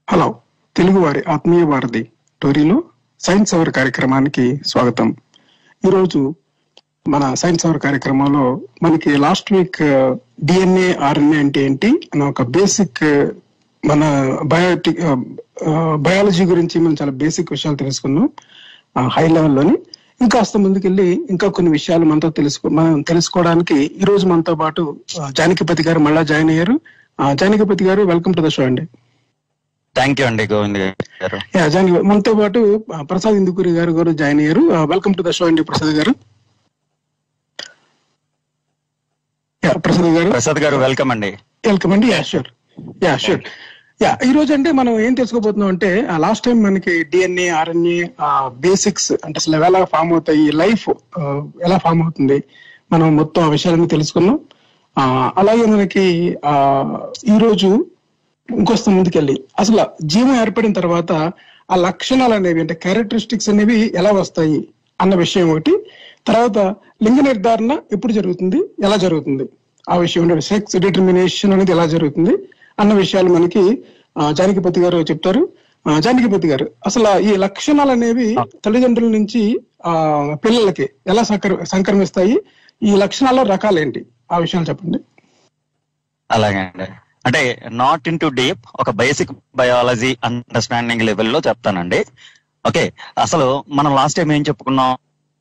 Hello తెలుగువారి ఆత్మీయ వారధి టోరీలో సైన్స్ అవర్ కార్యక్రమానికి స్వాగతం ఈరోజు మన సైన్స్ అవర్ కార్యక్రమంలో మనకి లాస్ట్ వీక్ డిఎన్ఏ ఆర్ఎన్ఏ అంటే ఏంటి అన్న ఒక బేసిక్ మన బయోటిక్ బయాలజీ గురించి మనం చాలా బేసిక్ విషయాలు తెలుసుకున్నాం హై లెవెల్లోని ఇంకాస్త ముందుకెళ్ళి ఇంకా కొన్ని విషయాలు మనతో తెలుసుకో మనం తెలుసుకోవడానికి ఈ రోజు మనతో పాటు ఆ, జానకిపతి గారు మళ్ళా జాయిన్ అయ్యారు ఆ, జానకిపతి గారు వెల్కమ్ టు ద షో అండి థ్యాంక్ యూ అండి గోవింద్ గారు యా జాని మనతో పాటు ఆ, ప్రసాద్ ఇందుకూరి గారు కూడా జాయిన్ అయ్యారు వెల్కమ్ టు ద షో అండి ప్రసాద్ గారు యా ప్రసాద్ గారు ప్రసాద్ గారు వెల్కమ్ అండి వెల్కమ్ అండి ya sure ya sure ya ఈ రోజు అంటే మనం ఏం తెలుసుకోబోతున్నాం అంటే లాస్ట్ టైం మనకి డిఎన్ఏ ఆర్ఎన్ఏ బేసిక్స్ అంటే అసలు ఎలా ఫామ్ అవుతాయి లైఫ్ ఎలా ఫామ్ అవుతుంది మనం మొత్తం ఆ విషయాలన్నీ తెలుసుకున్నాం ఆ, అలాగే మనకి ఆ ఈ రోజు ఇంకొస్తాం ముందుకెళ్ళి అసలు జీవం ఏర్పడిన తర్వాత ఆ లక్షణాలు అనేవి అంటే క్యారెక్టరిస్టిక్స్ అనేవి ఎలా వస్తాయి అన్న విషయం ఒకటి తర్వాత లింగ నిర్ధారణ ఎప్పుడు జరుగుతుంది ఎలా జరుగుతుంది ఆ విషయం సెక్స్ డిటర్మినేషన్ అనేది ఎలా జరుగుతుంది అన్న విషయాలు మనకి ఆ, జానకిపతి గారు చెప్తారు ఆ, జానకిపతి గారు అసలు ఈ లక్షణాలు అనేవి తల్లిదండ్రుల నుంచి ఆ పిల్లలకి ఎలా సంక్ర సంక్రమిస్తాయి ఈ లక్షణాల రకాలేంటి ఆ విషయాలు చెప్పండి అలాగే అండి అంటే నాట్ ఇన్ టు డీప్ ఒక బేసిక్ బయాలజీ అండర్స్టాండింగ్ లెవెల్లో చెప్తానండి ఓకే అసలు మనం లాస్ట్ టైం ఏం చెప్పుకున్నాం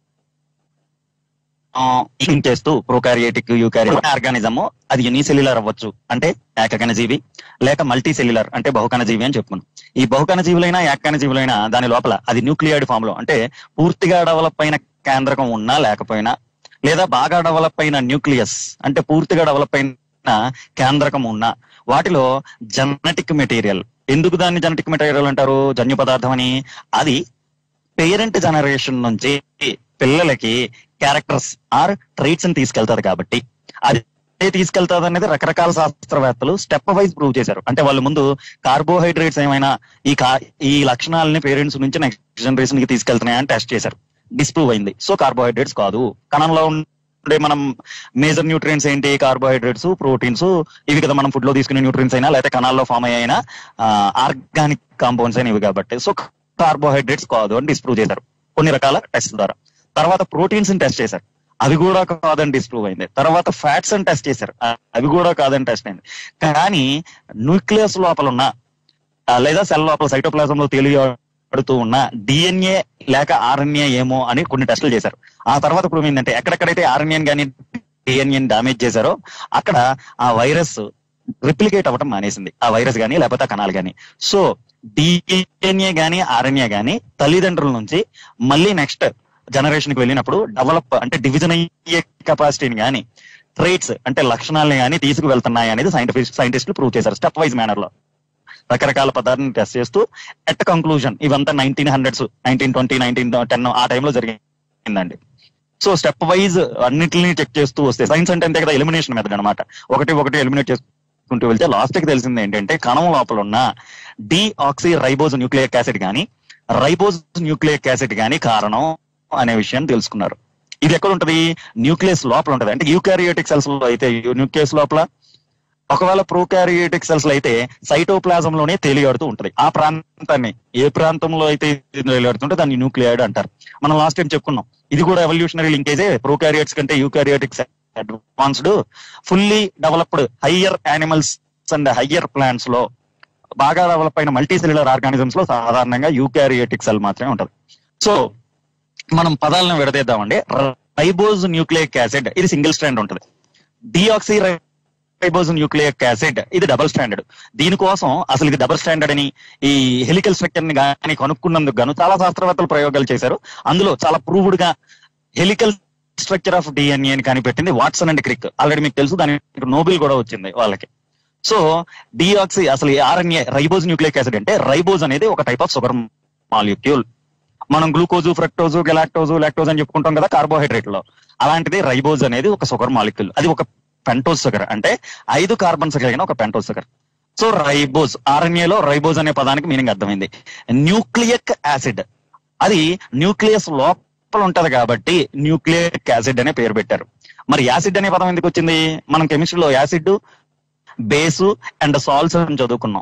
లింక్ చేస్తూ ప్రోకారియేటిక్ యూకారియేటిక్ ఆర్గానిజం అది యూనిసెల్యులర్ అవ్వచ్చు అంటే ఏకకణ జీవి లేక మల్టీ సెల్యులర్ అంటే బహుకణ జీవి అని చెప్పుకున్నాం ఈ బహుకణ జీవులైనా ఏకకణ జీవులైనా దాని లోపల అది న్యూక్లియైడ్ ఫామ్ లో అంటే పూర్తిగా డెవలప్ అయిన కేంద్రకం ఉన్నా లేకపోయినా లేదా బాగా డెవలప్ అయిన న్యూక్లియస్ అంటే పూర్తిగా డెవలప్ అయిన కేంద్రకం ఉన్నా వాటిలో జెనెటిక్ మెటీరియల్ ఎందుకు దాన్ని జెనెటిక్ మెటీరియల్ అంటారు జన్యు పదార్థం అని అది పేరెంట్ జనరేషన్ నుంచి పిల్లలకి క్యారెక్టర్స్ ఆర్ ట్రైట్స్ ని తీసుకెళ్తారు కాబట్టి అది తీసుకెళ్తాది అనేది రకరకాల శాస్త్రవేత్తలు స్టెప్ వైజ్ ప్రూవ్ చేశారు అంటే వాళ్ళు ముందు కార్బోహైడ్రేట్స్ ఏమైనా ఈ కా ఈ లక్షణాలని పేరెంట్స్ నుంచి నెక్స్ట్ జనరేషన్ కి తీసుకెళ్తున్నాయని టెస్ట్ చేశారు డిస్ప్రూవ్ అయింది సో కార్బోహైడ్రేట్స్ కాదు కణంలో ఉండే మనం మేజర్ న్యూట్రియన్స్ ఏంటి కార్బోహైడ్రేట్స్ ప్రోటీన్స్ ఇవి కదా మనం ఫుడ్ లో తీసుకునే న్యూట్రియన్స్ అయినా లేకపోతే కణాల్లో ఫామ్ అయినా ఆర్గానిక్ కాంపౌండ్స్ అయినా ఇవి కాబట్టి సో కార్బోహైడ్రేట్స్ కాదు అని డిస్ప్రూవ్ చేశారు కొన్ని రకాల టెస్ట్ ద్వారా తర్వాత ప్రోటీన్స్ టెస్ట్ చేశారు అవి కూడా కాదని డిస్ప్రూవ్ అయింది తర్వాత ఫ్యాట్స్ అని టెస్ట్ చేశారు ఆ, అవి కూడా కాదని టెస్ట్ అయింది కానీ న్యూక్లియస్ లోపల ఉన్న ఆ, లేదా సెల్ లోపల సైటోప్లాజం లో తెలియబడుతూ ఉన్న డిఎన్ఏ లేక ఆర్ఎన్ఏ ఏమో అని కొన్ని టెస్టులు చేశారు ఆ తర్వాత ఇప్పుడు ఏంటంటే ఎక్కడెక్కడైతే ఆర్ఎన్ఏ కానీ డిఎన్ఏ డామేజ్ చేశారో అక్కడ ఆ వైరస్ రిప్లికేట్ అవ్వటం మానేసింది ఆ వైరస్ కానీ లేకపోతే ఆ కణాలు కానీ సో డిఎన్ఏ గానీ ఆర్ఎన్ఏ గానీ తల్లిదండ్రుల నుంచి మళ్ళీ నెక్స్ట్ జనరేషన్ కి వెళ్ళినప్పుడు డెవలప్ అంటే డివిజన్ అయ్యే కెపాసిటీని గానీ ట్రేట్స్ అంటే లక్షణాలని గానీ తీసుకువెళ్తున్నాయి అనేది సైంటిఫిక్ సైంటిస్టులు ప్రూవ్ చేశారు స్టెప్ వైజ్ మేనర్ లో రకరకాల పదార్థాలను టెస్ట్ చేస్తూ ఎట్ కంక్లూజన్ ఇవంతా nineteen hundreds nineteen twenty nineteen ten ఆ టైంలో జరిగిందండి సో స్టెప్ వైజ్ అన్నిటిని చెక్ చేస్తూ వస్తే సైన్స్ అంటే అంతే కదా ఎలిమినేషన్ మెథడ్ అనమాట ఒకటి ఒకటి ఎలిమినేట్ చేసుకుంటూ వెళ్తే లాస్ట్ కి తెలిసింది ఏంటంటే కణం లోపల ఉన్న డిఆక్సీ రైబోజ్ న్యూక్లియక్ యాసిడ్ గానీ రైబోజ్ న్యూక్లియక్ యాసిడ్ గానీ కారణం అనే విషయం తెలుసుకున్నారు ఇది ఎక్కడ ఉంటది న్యూక్లియస్ లోపల ఉంటది అంటే యూకారియోటిక్ సెల్స్ లో అయితే న్యూక్లియస్ లోపల ఒకవేళ ప్రోకారియోటిక్ సెల్స్ లో అయితే సైటోప్లాజం లోనే తేలియాడుతూ ఉంటది ఆ ప్రాంతాన్ని ఏ ప్రాంతంలో అయితే తేలియాడుతుంటే దాన్ని న్యూక్లియైడ్ అంటారు మనం లాస్ట్ టైం చెప్పుకున్నాం ఇది కూడా ఎవల్యూషనరీ లింకేజే ప్రోకారియోట్స్ కంటే eukaryotics advanced fully developed higher animals and higher plants లో బాగా డెవలప్ అయిన మల్టీ సెల్యులర్ ఆర్గానిజమ్స్ లో సాధారణంగా యూకారియోటిక్ సెల్ మాత్రమే ఉంటది సో మనం పదాలను విడదీద్దామండి రైబోజ్ న్యూక్లియక్ యాసిడ్ ఇది సింగిల్ స్ట్రాండ్ ఉంటుంది డిఆక్సీ రైబోజ్ న్యూక్లియక్ యాసిడ్ ఇది డబుల్ స్టాండర్డ్ దీనికోసం అసలు ఇది డబుల్ స్టాండర్డ్ అని ఈ హెలికల్ స్ట్రక్చర్ ని కానీ కనుక్కున్నందుకు గాను చాలా శాస్త్రవేత్తలు ప్రయోగాలు చేశారు అందులో చాలా ప్రూవ్డ్ గా హెలికల్ స్ట్రక్చర్ ఆఫ్ డిఎన్ఏ అని కనిపెట్టింది వాట్సన్ అండ్ క్రిక్ ఆల్రెడీ మీకు తెలుసు దానికి నోబెల్ కూడా వచ్చింది వాళ్ళకి సో డిఆక్సీ అసలు ఆర్ఎన్ఏ రైబోజ్ న్యూక్లియక్ యాసిడ్ అంటే రైబోజ్ అనేది ఒక టైప్ ఆఫ్ షుగర్ మాలిక్యూల్ మనం గ్లూకోజు ఫ్రక్టోజు గెలాక్టోజు లాక్టోజ్ అని చెప్పుకుంటాం కదా కార్బోహైడ్రేట్ లో అలాంటిది రైబోజ్ అనేది ఒక షుగర్ మాలిక్యూల్ అది ఒక పెంటోజ్ షుగర్ అంటే ఐదు కార్బన్స్ కలిగిన ఒక pentose sugar so ribose RNA లో రైబోజ్ అనే పదానికి మీనింగ్ అర్థమైంది న్యూక్లియక్ యాసిడ్ అది న్యూక్లియస్ లోపల ఉంటది కాబట్టి న్యూక్లియక్ యాసిడ్ అనే పేరు పెట్టారు మరి యాసిడ్ అనే పదం ఎందుకు వచ్చింది మనం కెమిస్ట్రీలో యాసిడ్ బేసు అండ్ సాల్ట్స్ అని చదువుకున్నాం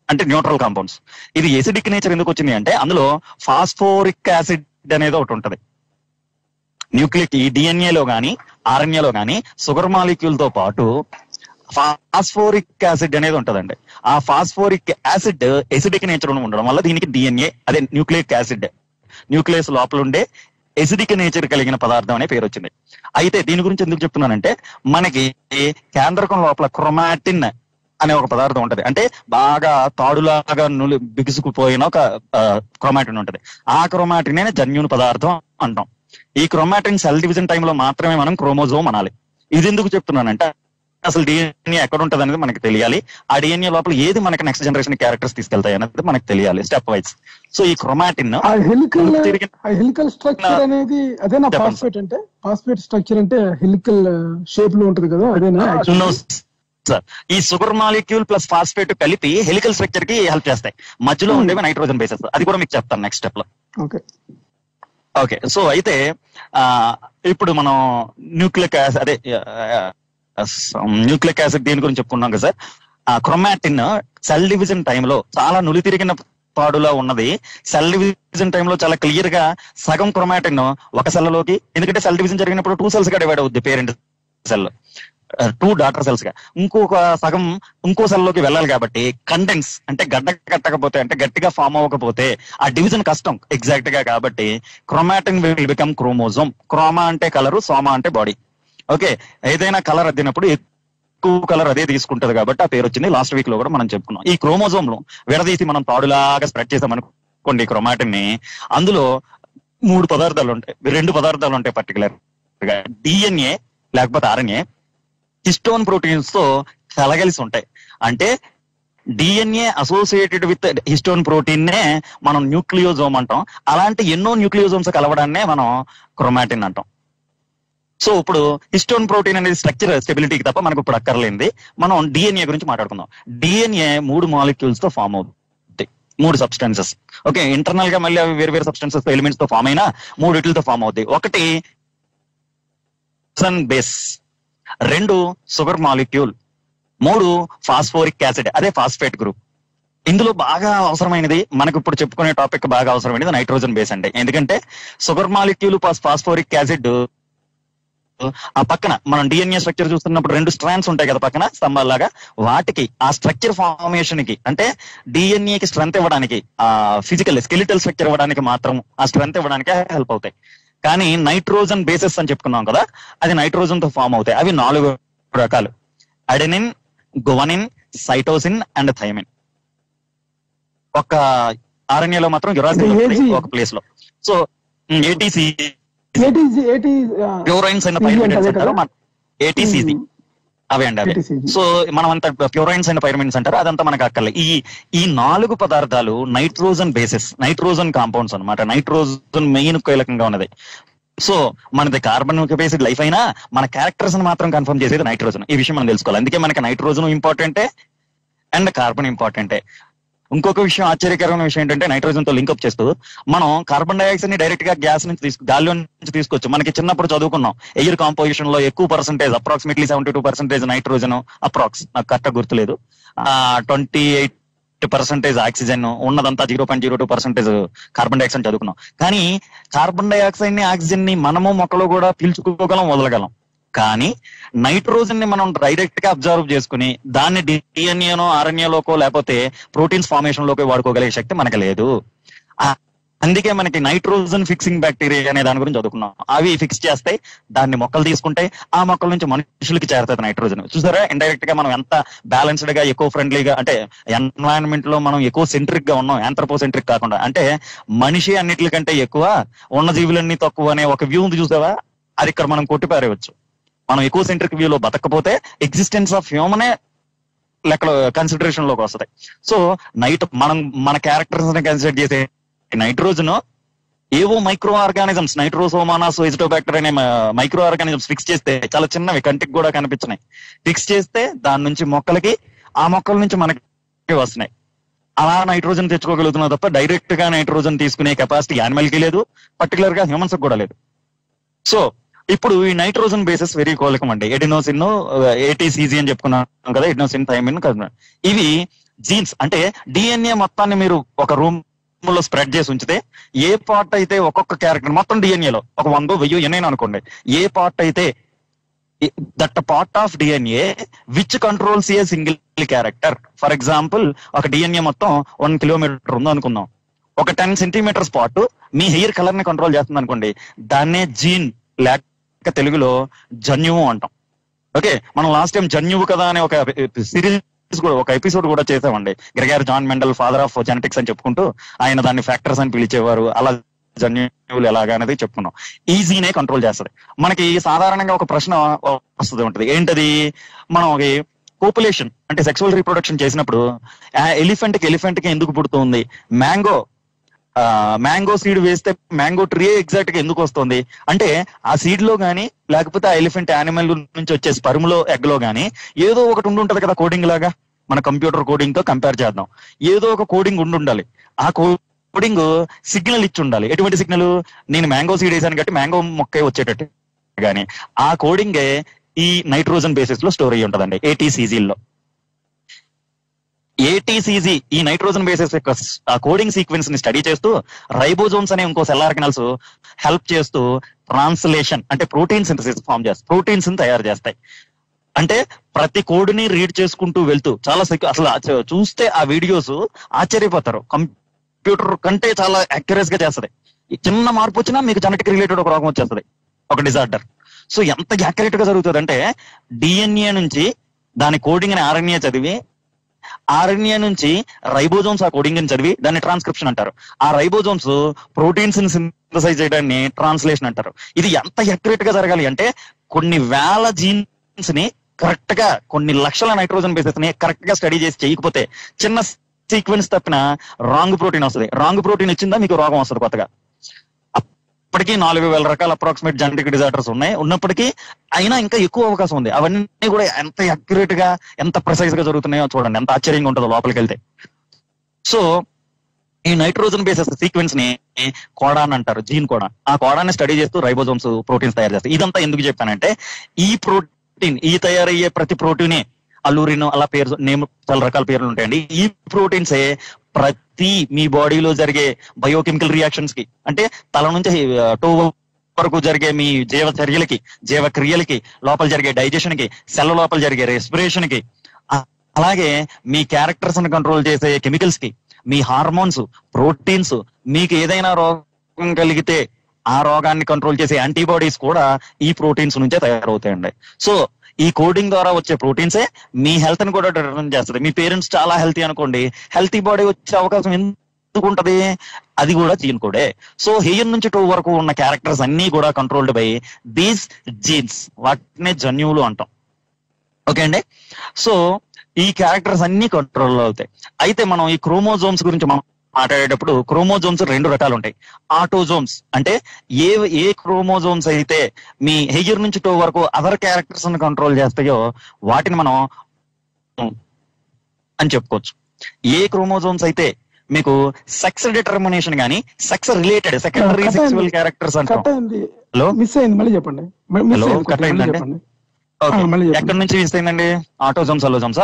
అంటే న్యూట్రల్ కాంపౌండ్స్ ఇది ఎసిడిక్ నేచర్ ఎందుకు వచ్చింది అంటే అందులో ఫాస్ఫోరిక్ యాసిడ్ అనేది ఒకటి ఉంటది న్యూక్లిక్ ఈ DNA లో గానీ RNA లో గానీ షుగర్ మాలిక్యూల్ తో పాటు ఫాస్ఫోరిక్ యాసిడ్ అనేది ఉంటదండి ఆ ఫాస్ఫోరిక్ యాసిడ్ ఎసిడిక్ నేచర్ ఉండడం వల్ల దీనికి డిఎన్ఏ అదే న్యూక్లిక్ యాసిడ్ న్యూక్లియస్ లోపల ఉండే ఎసిడిక్ నేచర్ కలిగిన పదార్థం అనే పేరు వచ్చింది అయితే దీని గురించి ఎందుకు చెప్తున్నానంటే మనకి కేంద్రకం లోపల క్రొమాటిన్ అనే ఒక పదార్థం ఉంటది అంటే బాగా తాడులాగా నులి బిగుసుకుపోయిన ఒక క్రొమాటిన్ ఉంటది ఆ క్రొమాటిన్ జన్యుని పదార్థం అంటాం ఈ క్రొమాటిన్ సెల్ డివిజన్ టైంలో మాత్రమే మనం క్రోమోజోమ్ అనాలి ఇది ఎందుకు చెప్తున్నానంటే అసలు డిఎన్ఏ ఎక్కడ ఉంటది అనేది మనకి తెలియాలి ఆ డిఎన్ఏ లోపల ఏది మనకి నెక్స్ట్ జనరేషన్ క్యారెక్టర్స్ తీసుకెళ్తాయి అనేది మనకి తెలియాలి స్టెప్ వైజ్ సో ఈ క్రొమాటిన్ ఆ హెలికల్ తిరిగి ఆ హెలికల్ స్ట్రక్చర్ అనేది అదేనా చెప్పండి ఫాస్ఫేట్ అంటే ఫాస్ఫేట్ స్ట్రక్చర్ అంటే హెలికల్ షేప్ లో ఉంటది కదా అదేనా No, sir. ఈ షుగర్ మాలిక్యూల్ ప్లస్ ఫాస్ఫేట్ కలిపి హెలికల్ స్ట్రక్చర్ కి హెల్ప్ చేస్తాయి మధ్యలో Hmm. ఉండేవి నైట్రోజన్ బేసెస్ అది కూడా మీకు చెప్తాను నెక్స్ట్ స్టెప్ లో ఓకే ఓకే సో అయితే ఆ ఇప్పుడు మనం న్యూక్లిక్ యాసిడ్ అదే న్యూక్లిక్ యాసిడ్ దీని గురించి చెప్పుకున్నాం కదా సార్ ఆ క్రొమాటిన్ సెల్ డివిజన్ టైంలో చాలా నులి తిరిగిన పాడులో ఉన్నది సెల్ డివిజన్ టైంలో చాలా క్లియర్ గా సగం క్రొమాటిన్ ఒక సెల్ లోకి ఎందుకంటే సెల్ డివిజన్ జరిగినప్పుడు టూ సెల్స్ గా డివైడ్ అవుద్ది parent cell two daughter cells గా ఇంకొక సగం ఇంకో సెల్ లోకి వెళ్ళాలి కాబట్టి కండెన్స్ అంటే గడ్డ కట్టకపోతే అంటే గట్టిగా ఫామ్ అవ్వకపోతే ఆ డివిజన్ కష్టం ఎగ్జాక్ట్ గా కాబట్టి chromatin will become chromosome chroma అంటే కలరు సోమా అంటే బాడీ ఓకే ఏదైనా కలర్ అద్దినప్పుడు ఎక్కువ కలర్ అదే తీసుకుంటది కాబట్టి ఆ పేరు వచ్చింది లాస్ట్ వీక్ లో కూడా మనం చెప్పుకున్నాం ఈ క్రోమోజోమ్ లో విడదీసి మనం తాడులాగా స్ప్రెడ్ చేసాం అనుకోండి క్రొమాటిన్ ని అందులో మూడు పదార్థాలు ఉంటాయి రెండు పదార్థాలు ఉంటాయి పర్టికులర్ గా డిఎన్ఏ లేకపోతే ఆర్ఎన్ఏ హిస్టోన్ ప్రోటీన్స్ తో కలగలిసి ఉంటాయి అంటే DNA associated with histone protein నే మనం న్యూక్లియోజోమ్ అంటాం అలాంటి ఎన్నో న్యూక్లియోజోమ్స్ కలవడాన్నే మనం క్రొమాటిన్ అంటాం సో ఇప్పుడు హిస్టోన్ ప్రోటీన్ అనేది స్ట్రక్చర్ స్టెబిలిటీకి తప్ప మనకు ఇప్పుడు అక్కర్లేంది మనం డిఎన్ఏ గురించి మాట్లాడుకుందాం డిఎన్ఏ మూడు మాలిక్యూల్స్ తో ఫామ్ అవుతుంది మూడు సబ్స్టెన్సెస్ ఓకే ఇంటర్నల్ గా మళ్ళీ అవి వేరు వేరు సబ్స్టెన్సెస్ ఎలిమెంట్స్ తో ఫామ్ అయినా మూడిటితో ఫామ్ అవుతాయి ఒకటి సన్ బేస్ రెండు షుగర్ మాలిక్యూల్ మూడు ఫాస్ఫోరిక్ యాసిడ్ అదే ఫాస్ఫేట్ గ్రూప్ ఇందులో బాగా అవసరమైనది మనకు ఇప్పుడు చెప్పుకునే టాపిక్ బాగా అవసరమైనది నైట్రోజన్ బేస్ అంటే ఎందుకంటే sugar molecule plus phosphoric acid ఆ పక్కన మనం డిఎన్ఏ స్ట్రక్చర్ చూస్తున్నప్పుడు రెండు స్ట్రాండ్స్ ఉంటాయి కదా పక్కన స్తంభాల్లాగా వాటికి ఆ స్ట్రక్చర్ ఫార్మేషన్ కి అంటే DNA కి స్ట్రెంత్ ఇవ్వడానికి ఆ ఫిజికల్ స్కెలిటల్ స్ట్రక్చర్ ఇవ్వడానికి మాత్రం ఆ స్ట్రెంత్ ఇవ్వడానికి హెల్ప్ అవుతాయి కానీ నైట్రోజన్ బేసెస్ అని చెప్పుకున్నాం కదా అది నైట్రోజన్ తో ఫామ్ అవుతాయి అవి నాలుగు రకాలు adenine guanine cytosine and thymine ఒక ఆర్ఎన్ఏలో మాత్రం యురాసిల్ అంటే AG. ఒక ప్లేస్ లో సో ఏటీసీ ఏటీ ఏటీ ప్యూరైన్స్ అండ్ ఇది పైరమిన్స్ అంటే అంటారు కదా? ఏటీసీసీ అవి అండి అవి ATCG. సో మనం అంతా ప్యూరైన్స్ అండ్ పైరమిన్స్ అంటారు అదంతా మనకు అక్కర్లే ఈ ఈ నాలుగు పదార్థాలు నైట్రోజన్ బేసిస్ నైట్రోజన్ కాంపౌండ్స్ అన్నమాట నైట్రోజన్ మెయిన్ కీలకంగా ఉన్నది సో మనది కార్బన్ బేస్డ్ లైఫ్ అయినా మన క్యారెక్టర్స్ మాత్రం కన్ఫర్మ్ చేసేది నైట్రోజన్ ఈ విషయం మనం తెలుసుకోవాలి అందుకే మనకి నైట్రోజన్ ఇంపార్టెంటే అండ్ కార్బన్ ఇంపార్టెంటే ఇంకొక విషయం ఆశ్చర్యకరమైన విషయం ఏంటంటే నైట్రోజన్ తో లింకప్ చేస్తూ మనం కార్బన్ డైఆక్సైడ్ ని డైరెక్ట్ గా గ్యాస్ నుంచి తీసుకు గాలిలో నుంచి తీసుకోవచ్చు మనకి చిన్నప్పుడు చదువుకున్నాం ఎయిర్ కాంపోజిషన్ లో ఎక్కువ percentage approximately seventy two percentage nitrogen approx నాకు కరెక్ట్ గుర్తులేదు ట్వంటీ ఎయిట్ పర్సెంటేజ్ ఆక్సిజన్ ఉన్నదంతా zero point zero two percentage carbon dioxide చదువుకున్నాం కానీ కార్బన్ డైఆక్సైడ్ ని ఆక్సిజన్ ని మనము మొక్కలు కూడా పీల్చుకోగలం వదలగలం కానీ నైట్రోజన్ ని మనం డైరెక్ట్ గా అబ్జర్వ్ చేసుకుని దాన్ని డిఎన్ఏనో ఆర్ఎన్ఏలోకో లేకపోతే ప్రోటీన్స్ ఫార్మేషన్ లోకి వాడుకోగలిగే శక్తి మనకు లేదు ఆ- అందుకే మనకి నైట్రోజన్ ఫిక్సింగ్ బ్యాక్టీరియా అనే దాని గురించి చదువుకున్నాం అవి ఫిక్స్ చేస్తాయి దాన్ని మొక్కలు తీసుకుంటాయి ఆ మొక్కల నుంచి మనుషులకి చేరుతుంది నైట్రోజన్ చూసారా ఇండైరెక్ట్ గా మనం ఎంత బ్యాలెన్స్డ్ గా ఎక్కువ ఫ్రెండ్లీగా అంటే ఎన్వైరన్మెంట్ లో మనం ఎక్కువ సెంట్రిక్ గా ఉన్నాం ఆంథ్రపోసెంట్రిక్ కాకుండా అంటే మనిషి అన్నిటికంటే ఎక్కువ ఉన్న జీవులన్నీ తక్కువ అనే ఒక వ్యూ ఉంది చూసావా అది ఇక్కడ మనం కొట్టిపారేయచ్చు మనం ఎక్కువ సెంట్రిక్ వ్యూలో బతకపోతే ఎగ్జిస్టెన్స్ ఆఫ్ హ్యూమనే లెక్కలో కన్సిడరేషన్ లోకి వస్తుంది సో నైట్ మనం మన క్యారెక్టర్స్ ని కన్సిడర్ చేసే నైట్రోజన్ ఏవో మైక్రో ఆర్గానిజమ్స్ నైట్రోసోమానాస్ వెజిటోబాక్టర్ అనే మైక్రో ఆర్గానిజమ్స్ ఫిక్స్ చేస్తే చాలా చిన్నవి కంటికి కూడా కనిపించినాయి ఫిక్స్ చేస్తే దాని నుంచి మొక్కలకి ఆ మొక్కల నుంచి మనకి వస్తున్నాయి అలా నైట్రోజన్ తెచ్చుకోగలుగుతున్నాం తప్ప డైరెక్ట్ గా నైట్రోజన్ తీసుకునే కెపాసిటీ యానిమల్ కి లేదు పర్టికులర్ గా హ్యూమన్స్ కూడా లేదు సో ఇప్పుడు ఈ నైట్రోజన్ బేసెస్ వెరీ కోలకం అండి ఎడినోసిన్ ఏటీసీజీ అని చెప్పుకున్నాం కదా ఎడినోసిన్ థైమిన్ కదా ఇవి జీన్స్ అంటే డిఎన్ఏ మొత్తాన్ని మీరు ఒక రూమ్ లో స్ప్రెడ్ చేసి ఉంచితే ఏ పార్ట్ అయితే ఒక్కొక్క క్యారెక్టర్ మొత్తం DNA లో ఒక వందో వెయ్యో ఎన్నైనా అనుకోండి ఏ పార్ట్ అయితే that part of DNA which controls a single character for example ఒక డిఎన్ఏ మొత్తం వన్ కిలోమీటర్ ఉందో అనుకుందాం ఒక టెన్ సెంటీమీటర్ స్పాట్ మీ హెయిర్ కలర్ ని కంట్రోల్ చేస్తుంది అనుకోండి దాన్నే జీన్ లేక తెలుగులో జన్యువు అంటాం ఓకే మనం లాస్ట్ టైం జన్యువు కదా అనే ఒక సిరీస్ కూడా ఒక ఎపిసోడ్ కూడా చేసామండి Gregor John Mendel father of genetics అని చెప్పుకుంటూ ఆయన దాన్ని ఫ్యాక్టర్స్ అని పిలిచేవారు అలా జన్యువులు ఎలాగా అనేది చెప్పుకున్నాం ఈజీనే కంట్రోల్ చేస్తుంది మనకి సాధారణంగా ఒక ప్రశ్న వస్తుంది ఉంటది ఏంటది మనం ఒక పాపులేషన్ అంటే సెక్సువల్ రీప్రొడక్షన్ చేసినప్పుడు ఎలిఫెంట్ కి ఎలిఫెంట్ కి ఎందుకు పుడుతుంది మ్యాంగో మ్యాంగో సీడ్ వేస్తే మ్యాంగో ట్రీ ఎగ్జాక్ట్ గా ఎందుకు వస్తుంది అంటే ఆ సీడ్ లో గానీ లేకపోతే ఆ ఎలిఫెంట్ యానిమల్ నుంచి వచ్చే స్పర్మ్ లో ఎగ్ లో గానీ ఏదో ఒకటి ఉండి ఉంటది కదా కోడింగ్ లాగా మన కంప్యూటర్ కోడింగ్ తో కంపేర్ చేద్దాం ఏదో ఒక కోడింగ్ ఉండి ఉండాలి ఆ కోడింగ్ సిగ్నల్ ఇచ్చి ఉండాలి ఎటువంటి సిగ్నల్ నేను మ్యాంగో సీడ్ వేసాను కాబట్టి మ్యాంగో మొక్కే వచ్చేటట్టు కానీ ఆ కోడింగే ఈ నైట్రోజన్ బేసిస్ లో స్టోర్ అయ్యి ఉంటదండి ఏటీసీజీ లో ఏటీసీజీ ఈ నైట్రోజన్ బేసిస్ యొక్క ఆ కోడింగ్ సీక్వెన్స్ ని స్టడీ చేస్తూ రైబోజోమ్స్ అనే ఇంకో సెల్ ఆర్గనల్స్ హెల్ప్ చేస్తూ ట్రాన్స్లేషన్ అంటే ప్రోటీన్ సింథసిస్ ఫామ్ చేస్తాయి ప్రోటీన్స్ ని తయారు చేస్తాయి అంటే ప్రతి కోడ్ని రీడ్ చేసుకుంటూ వెళ్తూ చాలా సెక్యూ అసలు ఆ- చూస్తే ఆ వీడియోస్ ఆశ్చర్యపోతారు కంప్యూటర్ కంటే చాలా అక్యురేస్ గా చేస్తది ఈ చిన్న మార్పు వచ్చినా మీకు జెనెటిక్ రిలేటెడ్ ఒక రోగం వచ్చేస్తుంది ఒక డిజార్డర్ సో ఎంత యాక్యురేట్ గా జరుగుతుంది అంటే డిఎన్ఏ నుంచి దాని కోడింగ్ అని ఆర్ఎన్ఏ చదివి ఆర్ఎన్ఏ నుంచి రైబోజోమ్స్ ఆ కోడింగ్ ని చదివి దాన్ని ట్రాన్స్క్రిప్షన్ అంటారు ఆ రైబోజోమ్స్ ప్రోటీన్స్ ని సింథసైజ్ చేయడాన్ని ట్రాన్స్లేషన్ అంటారు ఇది ఎంత అక్యురేట్ గా జరగాలి అంటే కొన్ని వేల జీన్స్ ని కరెక్ట్ గా కొన్ని లక్షల నైట్రోజన్ బేసెస్ ని కరెక్ట్ గా స్టడీ చేసి చేయకపోతే చిన్న సీక్వెన్స్ తప్పిన రాంగ్ ప్రోటీన్ వస్తుంది రాంగ్ ప్రోటీన్ ఇచ్చిందా మీకు రోగం వస్తుంది కొత్తగా అప్పటికి నాలుగు వేల రకాల అప్రాక్సిమేట్ జెనటిక్ డిజార్డర్స్ ఉన్నాయి ఉన్నప్పటికీ అయినా ఇంకా ఎక్కువ అవకాశం ఉంది అవన్నీ కూడా ఎంత అక్యురేట్ గా ఎంత ప్రిసైజ్ గా జరుగుతున్నాయో చూడండి ఎంత ఆశ్చర్యంగా ఉంటుందో లోపలికి వెళ్తే సో ఈ నైట్రోజన్ బేసెస్ సీక్వెన్స్ ని కోడాన్ అంటారు జీన్ కోడాన్ ఆ కోడాన్ని స్టడీ చేస్తూ రైబోజోమ్స్ ప్రోటీన్స్ తయారు చేస్తాయి ఇదంతా ఎందుకు చెప్పానంటే ఈ ప్రోటీన్ ఈ తయారయ్యే ప్రతి ప్రోటీనే అల్లూరిన్ అలా పేరు నేమ్ చాలా రకాల పేర్లు ఉంటాయండి ఈ ప్రోటీన్సే ప్రతి మీ బాడీలో జరిగే బయోకెమికల్ రియాక్షన్స్ కి అంటే తల నుంచి టో వరకు జరిగే మీ జీవ చర్యలకి జీవ క్రియలకి లోపల జరిగే డైజెషన్ కి సెల్ లోపల జరిగే రెస్పిరేషన్ కి ఆ- అలాగే మీ క్యారెక్టర్స్ ని కంట్రోల్ చేసే కెమికల్స్ కి మీ హార్మోన్స్ ప్రోటీన్స్ మీకు ఏదైనా రోగం కలిగితే ఆ రోగాన్ని కంట్రోల్ చేసే యాంటీబాడీస్ కూడా ఈ ప్రోటీన్స్ నుంచే తయారవుతాయండి సో ఈ కోడింగ్ ద్వారా వచ్చే ప్రోటీన్సే మీ హెల్త్ ని కూడా డిటర్మిన్ చేస్తుంది మీ పేరెంట్స్ చాలా హెల్తీ అనుకోండి హెల్తీ బాడీ వచ్చే అవకాశం ఎందుకు ఉంటది అది కూడా జీన్ కోడే సో హెయిర్ నుంచి టూ వరకు ఉన్న క్యారెక్టర్స్ అన్ని కూడా కంట్రోల్డ్ బై దీస్ జీన్స్ వాటినే జన్యువులు అంటాం ఓకే అండి సో ఈ క్యారెక్టర్స్ అన్ని కంట్రోల్ అవుతాయి అయితే మనం ఈ క్రోమోజోమ్స్ గురించి మనం మాట్లాడేటప్పుడు క్రోమోజోమ్స్ రెండు రకాలు ఉంటాయి ఆటోజోమ్స్ అంటే ఏ ఏ క్రోమోజోమ్స్ అయితే మీ హెయిర్ నుంచి టో వరకు అదర్ క్యారెక్టర్స్ కంట్రోల్ చేస్తాయో వాటిని మనం అని చెప్పుకోవచ్చు ఏ క్రోమోజోమ్స్ అయితే మీకు సెక్స్ డిటర్మినేషన్ గానీ sex related secondary Cut sexual అయింది. క్యారెక్టర్స్ అంటాం కట్ అయింది హలో మిస్ అయింది మళ్ళీ చెప్పండి మిస్ Hello, అయింది cut కొంచెం, మళ్ళీ అయిందండి? చెప్పండి ఓకే ఆ, మళ్ళీ చెప్పండి. ఎక్కడి నుంచి మిస్ అయిందండి ఆటోజోమ్స్ అలోజోమ్సా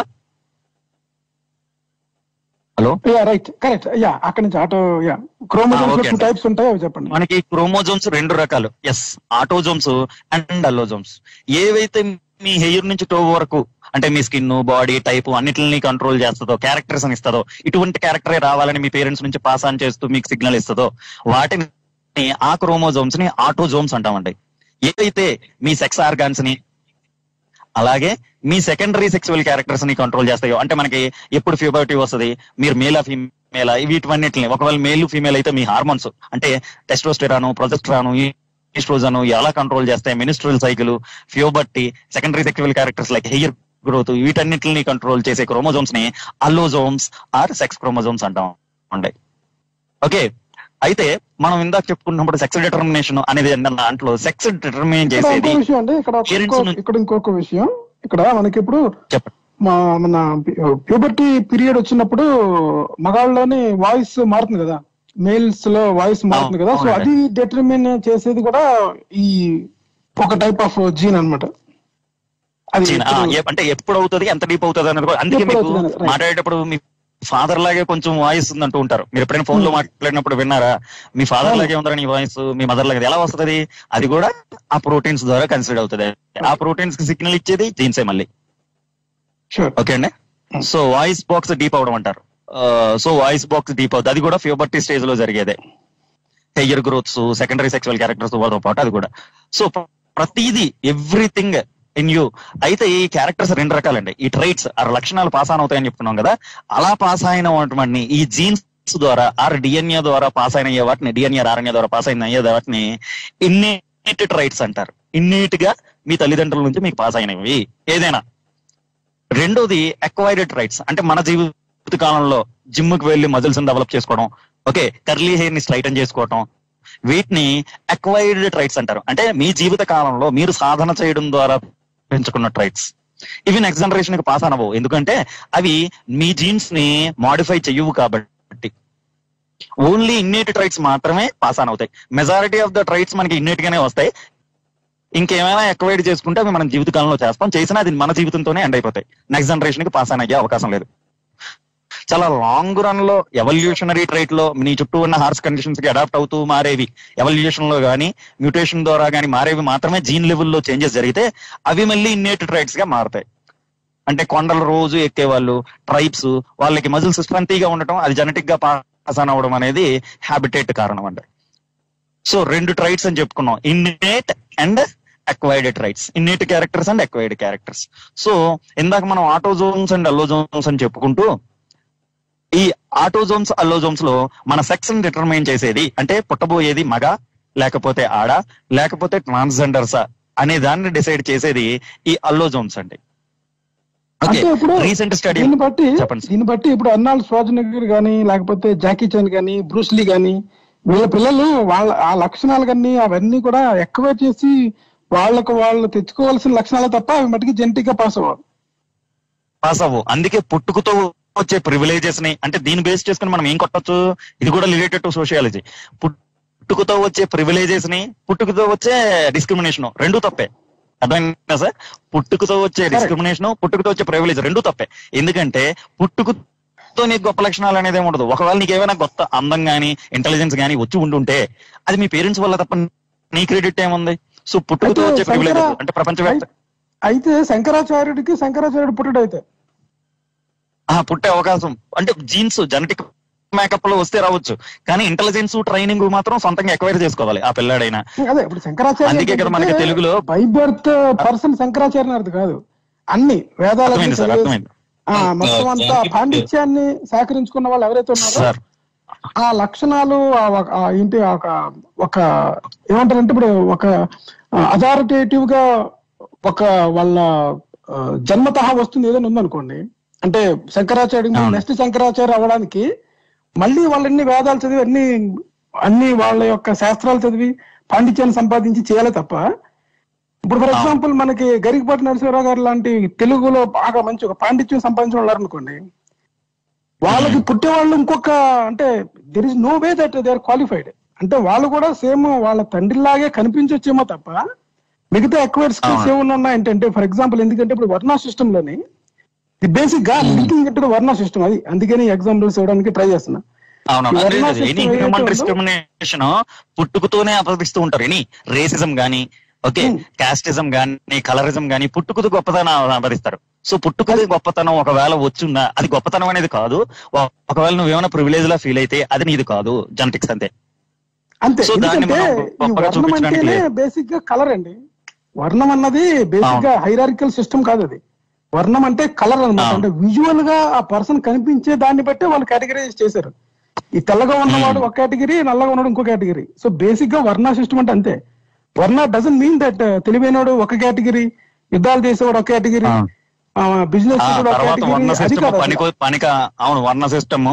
hello ya right correct ya అక్కడ నుంచి auto ya Ah, chromosomes okay two అండి. టైప్స్ ఉంటాయి అవి చెప్పండి మనకి క్రోమోజోమ్స్ రెండు రకాలు ఎస్ ఆటోజోమ్స్ అండ్ అల్లోజోమ్స్ ఏవైతే మీ హెయిర్ నుంచి టో వరకు అంటే మీ స్కిన్ బాడీ టైప్ అన్నిటిని కంట్రోల్ చేస్తుందో క్యారెక్టర్స్ అని ఇస్తుందో ఇటువంటి క్యారెక్టరే రావాలని మీ పేరెంట్స్ నుంచి పాస్ ఆన్ చేస్తూ మీకు సిగ్నల్ ఇస్తుందో వాటిని ఆ క్రోమోజోమ్స్ ని ఆటోజోమ్స్ అంటామండి ఏవైతే మీ సెక్స్ ఆర్గాన్స్ ని అలాగే మీ సెకండరీ సెక్సువల్ క్యారెక్టర్స్ ని కంట్రోల్ చేస్తాయో అంటే మనకి ఎప్పుడు ఫ్యూబర్టీ వస్తుంది మీరు మేలా ఫీమేలా వీటివన్నిటిని ఒకవేళ మేల్ ఫీమేల్ అయితే మీ హార్మోన్స్ అంటే టెస్టోస్టెరాను ప్రొజెస్ట్రాను ఈస్ట్రోజను ఎలా కంట్రోల్ చేస్తాయి menstrual cycle puberty secondary sexual characters like hair growth వీటన్నిటిని కంట్రోల్ చేసే క్రోమోజోమ్స్ ని అల్లోజోమ్స్ ఆర్ సెక్స్ క్రోమోజోమ్స్ అంటాం అండి ఓకే అయితే మనం ఇందాక చెప్పుకున్నప్పుడు సెక్స్ డిటర్మినేషన్ అనేది ఏంటన్న దాంట్లో సెక్స్ డిటర్మినేట్ ఇక్కడ చేసేది ఇంకో విషయం అండి ఇక్కడ Parents ఇంకో- నుంచి- ఇక్కడ ఇంకొక విషయం ఇక్కడ మనకి ఇప్పుడు చెప్పండి మా మన ప్యూబర్టీ పీరియడ్ వచ్చినప్పుడు మగాళ్ళలోని వాయిస్ మారుతుంది కదా మేల్స్ లో వాయిస్ మారుతుంది కదా సో అవునండి. అది డిటర్మిన్ చేసేది కూడా ఈ ఒక టైప్ ఆఫ్ జీన్ అన్నమాట అది చీన- ఆ, ఇప్పుడు- ఏ- అంటే ఎప్పుడు అవుతుంది ఎంత డీప్ అవుతుంది అనేది కూడా అందుకే ఎప్పుడు మీకు అవుతుంది అనేది, right. మాట్లాడేటప్పుడు మీ ఫాదర్ లాగే కొంచెం వాయిస్ ఉంది అంటూ ఉంటారు మీరు ఎప్పుడైనా ఫోన్ లో Hmm. మాట్లాడినప్పుడు విన్నారా మీ ఫాదర్ అవును. లాగే ఉందరా నీ వాయిస్ మీ మదర్ లాగే ఎలా వస్తుంది అది కూడా ఆ ప్రోటీన్స్ ద్వారా కన్సిడర్ అవుతుంది ఆ ప్రోటీన్స్ కి సిగ్నల్ ఇచ్చేది జీన్సే మళ్ళీ షూర్ ఓకే అండి Hmm. So voice box deep అవడం అంటారు సో వాయిస్ బాక్స్ డీప్ అవుతుంది అది కూడా ప్యూబర్టీ స్టేజ్ లో జరిగేదే hair growths secondary sexual characters వాళ్ళతో పాటు అది కూడా సో ప్రతిదీ ఎవ్రీథింగ్ ఇన్ యూ అయితే ఈ క్యారెక్టర్స్ రెండు రకాలండి ఈ ట్రైట్స్ ఆ లక్షణాలు పాస్ ఆన్ అవుతాయని చెప్తున్నాం కదా అలా పాస్ అయిన వాటిని ఈ జీన్స్ ద్వారా ఆర్ డిఎన్ఏ ద్వారా పాస్ అయిన వాటిని డిఎన్ఏ ఆర్ఎన్ఏ ద్వారా పాస్ అయిన అయ్యే వాటిని ఇన్నేట్ ట్రైట్స్ అంటారు ఇన్నేట్ గా మీ తల్లిదండ్రుల నుంచి మీకు పాస్ అయినవి ఏదైనా రెండోది అక్వైర్డ్ రైట్స్ అంటే మన జీవిత కాలంలో జిమ్ కి వెళ్ళి మజిల్స్ డెవలప్ చేసుకోవడం ఓకే కర్లీ హెయిర్ ని స్ట్రైటన్ చేసుకోవడం వీటిని అక్వైర్డ్ ట్రైట్స్ అంటారు అంటే మీ జీవిత కాలంలో మీరు సాధన చేయడం ద్వారా పెంచుకున్న ట్రైట్స్ ఇవి నెక్స్ట్ జనరేషన్ కి పాస్ అనవు ఎందుకంటే అవి మీ జీన్స్ ని మాడిఫై చెయ్యవు కాబట్టి ఓన్లీ ఇన్నేట్ ట్రైట్స్ మాత్రమే పాస్ ఆన్ అవుతాయి మెజారిటీ ఆఫ్ ద ట్రైట్స్ మనకి ఇన్నేట్ గానే వస్తాయి ఇంకేమైనా ఎక్వైడ్ చేసుకుంటే అవి మనం జీవితకాలంలో చేస్తాం చేసినా అది మన జీవితంతోనే ఎండ్ అయిపోతాయి నెక్స్ట్ జనరేషన్ కి పాస్ ఆన్ అయ్యే అవకాశం లేదు చాలా లాంగ్ రన్ లో ఎవల్యూషనరీ ట్రైట్ లో నీ చుట్టూ ఉన్న హార్స్ కండిషన్స్ కి అడాప్ట్ అవుతూ మారేవి ఎవల్యూషన్ లో గానీ మ్యూటేషన్ ద్వారా గానీ మారేవి మాత్రమే జీన్ లెవెల్లో చేంజెస్ జరిగితే అవి మళ్ళీ ఇన్నేట్ ట్రైట్స్ గా మారతాయి అంటే కొండలు రోజు ఎక్కేవాళ్ళు ట్రైబ్స్ వాళ్ళకి మజిల్స్ స్ట్రెంతీగా ఉండటం అది జెనెటిక్ గా పాస్ ఆన్ అవ్వడం అనేది హ్యాబిటేట్ కారణం అండి సో రెండు ట్రైట్స్ అని చెప్పుకున్నాం innate and acquired traits innate characters and acquired characters so ఇందాక మనం ఆటోజోన్స్ అండ్ అల్లోజోన్స్ అని చెప్పుకుంటూ ఈ ఆటోజోన్స్ అల్లోజోన్స్ లో మన సెక్స్ ని డిటర్మైన్ చేసేది అంటే పుట్టబోయేది మగ లేకపోతే ఆడ లేకపోతే ట్రాన్స్జెండర్సా అనే దాన్ని డిసైడ్ చేసేది ఈ అల్లోజోన్స్ అండి ఓకే అంటే ఇప్పుడు రీసెంట్ స్టడీ దీన్ని బట్టి చెప్పండి సార్. దీన్ని బట్టి ఇప్పుడు అర్నాల్డ్ స్వాజనగర్ గానీ లేకపోతే జాకీ చాన్ గానీ బ్రూస్లీ గానీ వీళ్ళ పిల్లలు వాళ్ళ ఆ లక్షణాలు కానీ అవన్నీ కూడా ఎక్కువ చేసి వాళ్ళకు వాళ్ళు తెచ్చుకోవాల్సిన లక్షణాలు తప్ప అవి మటుకి జెనెటిక్ గా పాస్ అవ్వాలి పాస్ అవ్వు అందుకే పుట్టుకతో వచ్చే ప్రివిలేజెస్ ని అంటే దీన్ని బేస్ చేసుకుని మనం ఏం కొట్టొచ్చు ఇది కూడా రిలేటెడ్ టు సోషియాలజీ పుట్టుకతో వచ్చే ప్రివిలేజెస్ ని పుట్టుకతో వచ్చే డిస్క్రిమినేషన్ రెండు తప్పే అర్థమైందా సార్ పుట్టుకతో వచ్చే డిస్క్రిమినేషన్ పుట్టుకతో వచ్చే ప్రివిలేజ్ రెండు తప్పే ఎందుకంటే పుట్టుకతో నీకు గొప్ప లక్షణాలు అనేది ఏమి ఉండదు ఒకవేళ నీకు ఏమైనా గొప్ప అందం గానీ ఇంటెలిజెన్స్ గానీ వచ్చి ఉండుంటే అది మీ పేరెంట్స్ వల్ల తప్ప నీ క్రెడిట్ ఏముంది సో పుట్టుకతో అయితే వచ్చే ప్రివిలేజ్ శంకర- అంటే ప్రపంచవ్యాప్త అయితే శంకరాచార్యుడికి శంకరాచార్యుడు పుట్టుడు అయితే ఆ పుట్టే అవకాశం అంటే జీన్స్ జెనెటిక్ మేకప్ లో వస్తే రావచ్చు కానీ ఇంటెలిజెన్స్ ట్రైనింగ్ మాత్రం సొంతంగా ఎక్వైర్ చేసుకోవాలి ఆ పిల్లాడైనా అదే ఇప్పుడు శంకరాచార్య అందుకే కదా మనకి తెలుగులో బై బర్త్ పర్సన్ శంకరాచార్య అర్థం కాదు అన్ని వేదాలు అర్థమైంది సార్ అర్థమైంది ఆ మొత్తం అంతా పాండిత్యాన్ని సేకరించుకున్న వాళ్ళు ఎవరైతే ఉన్నారో సార్ ఆ లక్షణాలు ఆ ఒక- ఆ ఏంటి ఆ ఒక ఒక ఏమంటారంటే ఇప్పుడు ఒక అథారిటేటివ్ గా ఒక వాళ్ళ ఆ, జన్మతహా వస్తుంది ఏదైనా ఉందనుకోండి అంటే శంకరాచార్య అవును. నెక్స్ట్ శంకరాచార్య అవ్వడానికి మళ్ళీ వాళ్ళన్ని వేదాలు చదివి అన్ని అన్ని వాళ్ళ యొక్క శాస్త్రాలు చదివి పాండిత్యాన్ని సంపాదించి చేయాలి తప్ప ఇప్పుడు ఫర్ అవును. ఎగ్జాంపుల్ మనకి గరికపాటి నరసింహరావు గారు లాంటి తెలుగులో బాగా మంచి ఒక పాండిత్యం సంపాదించిన వాళ్ళు అనుకోండి వాళ్ళకి పుట్టే వాళ్ళు ఇంకొక అంటే there is no way that they are qualified అంటే వాళ్ళు కూడా సేమ్ వాళ్ళ తండ్రిలాగే కనిపించొచ్చేమో తప్ప మిగతా ఎక్వైర్ స్కిల్స్ అవును. ఏమన్నా ఉన్నాయంటే ఫర్ ఎగ్జాంపుల్ ఎందుకంటే ఇప్పుడు వర్ణా సిస్టమ్ లోని బేసిక్ గా లింకింగ్ ఇంటూ వర్ణా సిస్టమ్ అది అందుకని ఎగ్జాంపుల్స్ ఇవ్వడానికి ట్రై చేస్తున్నా అవును ఈ వర్ణ ఎనీ system ఏదైతే హ్యూమన్ ఉందో- డిస్క్రిమినేషన్ పుట్టుకతోనే అపదిస్తూ ఉంటారు ఎనీ రేసిజం గానీ ఓకే Hmm. కాస్టిజం గానీ కలరిజం గానీ పుట్టుకతో గొప్పతనం ఆపదిస్తారు సో పుట్టుకది గొప్పతనం ఒకవేళ వచ్చుందా అది గొప్పతనం అనేది కాదు ఒ- ఒకవేళ నువ్వేమైనా ప్రివిలేజ్ లా ఫీల్ అయితే అది నీది కాదు జెనటిక్స్ అంతే అంతే So దాన్ని ఎందుకంటే మనం ఈ గొప్పగా వర్ణం చూపించడానికి అంటేనే లేదు. బేసిక్ గా కలర్ అండి వర్ణం అన్నది బేసిక్ గా హైరారికల్ సిస్టమ్ కాదు అది వర్ణం అంటే కలర్ అన్నమాట అవును. అంటే విజువల్ గా ఆ పర్సన్ కనిపించే దాన్ని బట్టే వాళ్ళు కేటగిరైజ్ చేశారు ఈ తెల్లగా ఉన్నవాడు ఒక కేటగిరీ నల్లగా ఉన్నాడు ఇంకో కేటగిరీ సో బేసిక్ గా వర్ణ సిస్టమ్ అంటే అంతే వర్ణ డజన్ మీన్ దట్ తెలివైనవాడు ఒక కేటగిరీ యుద్ధాలు చేసేవాడు ఒక కేటగిరీ అవును. బిజినెస్ ఆ కూడా ఒక తర్వాత వర్ణ కేటగిరీ అది సిస్టమ్ కాదు పనికి అసలు. పనిక అవును వర్ణ సిస్టమ్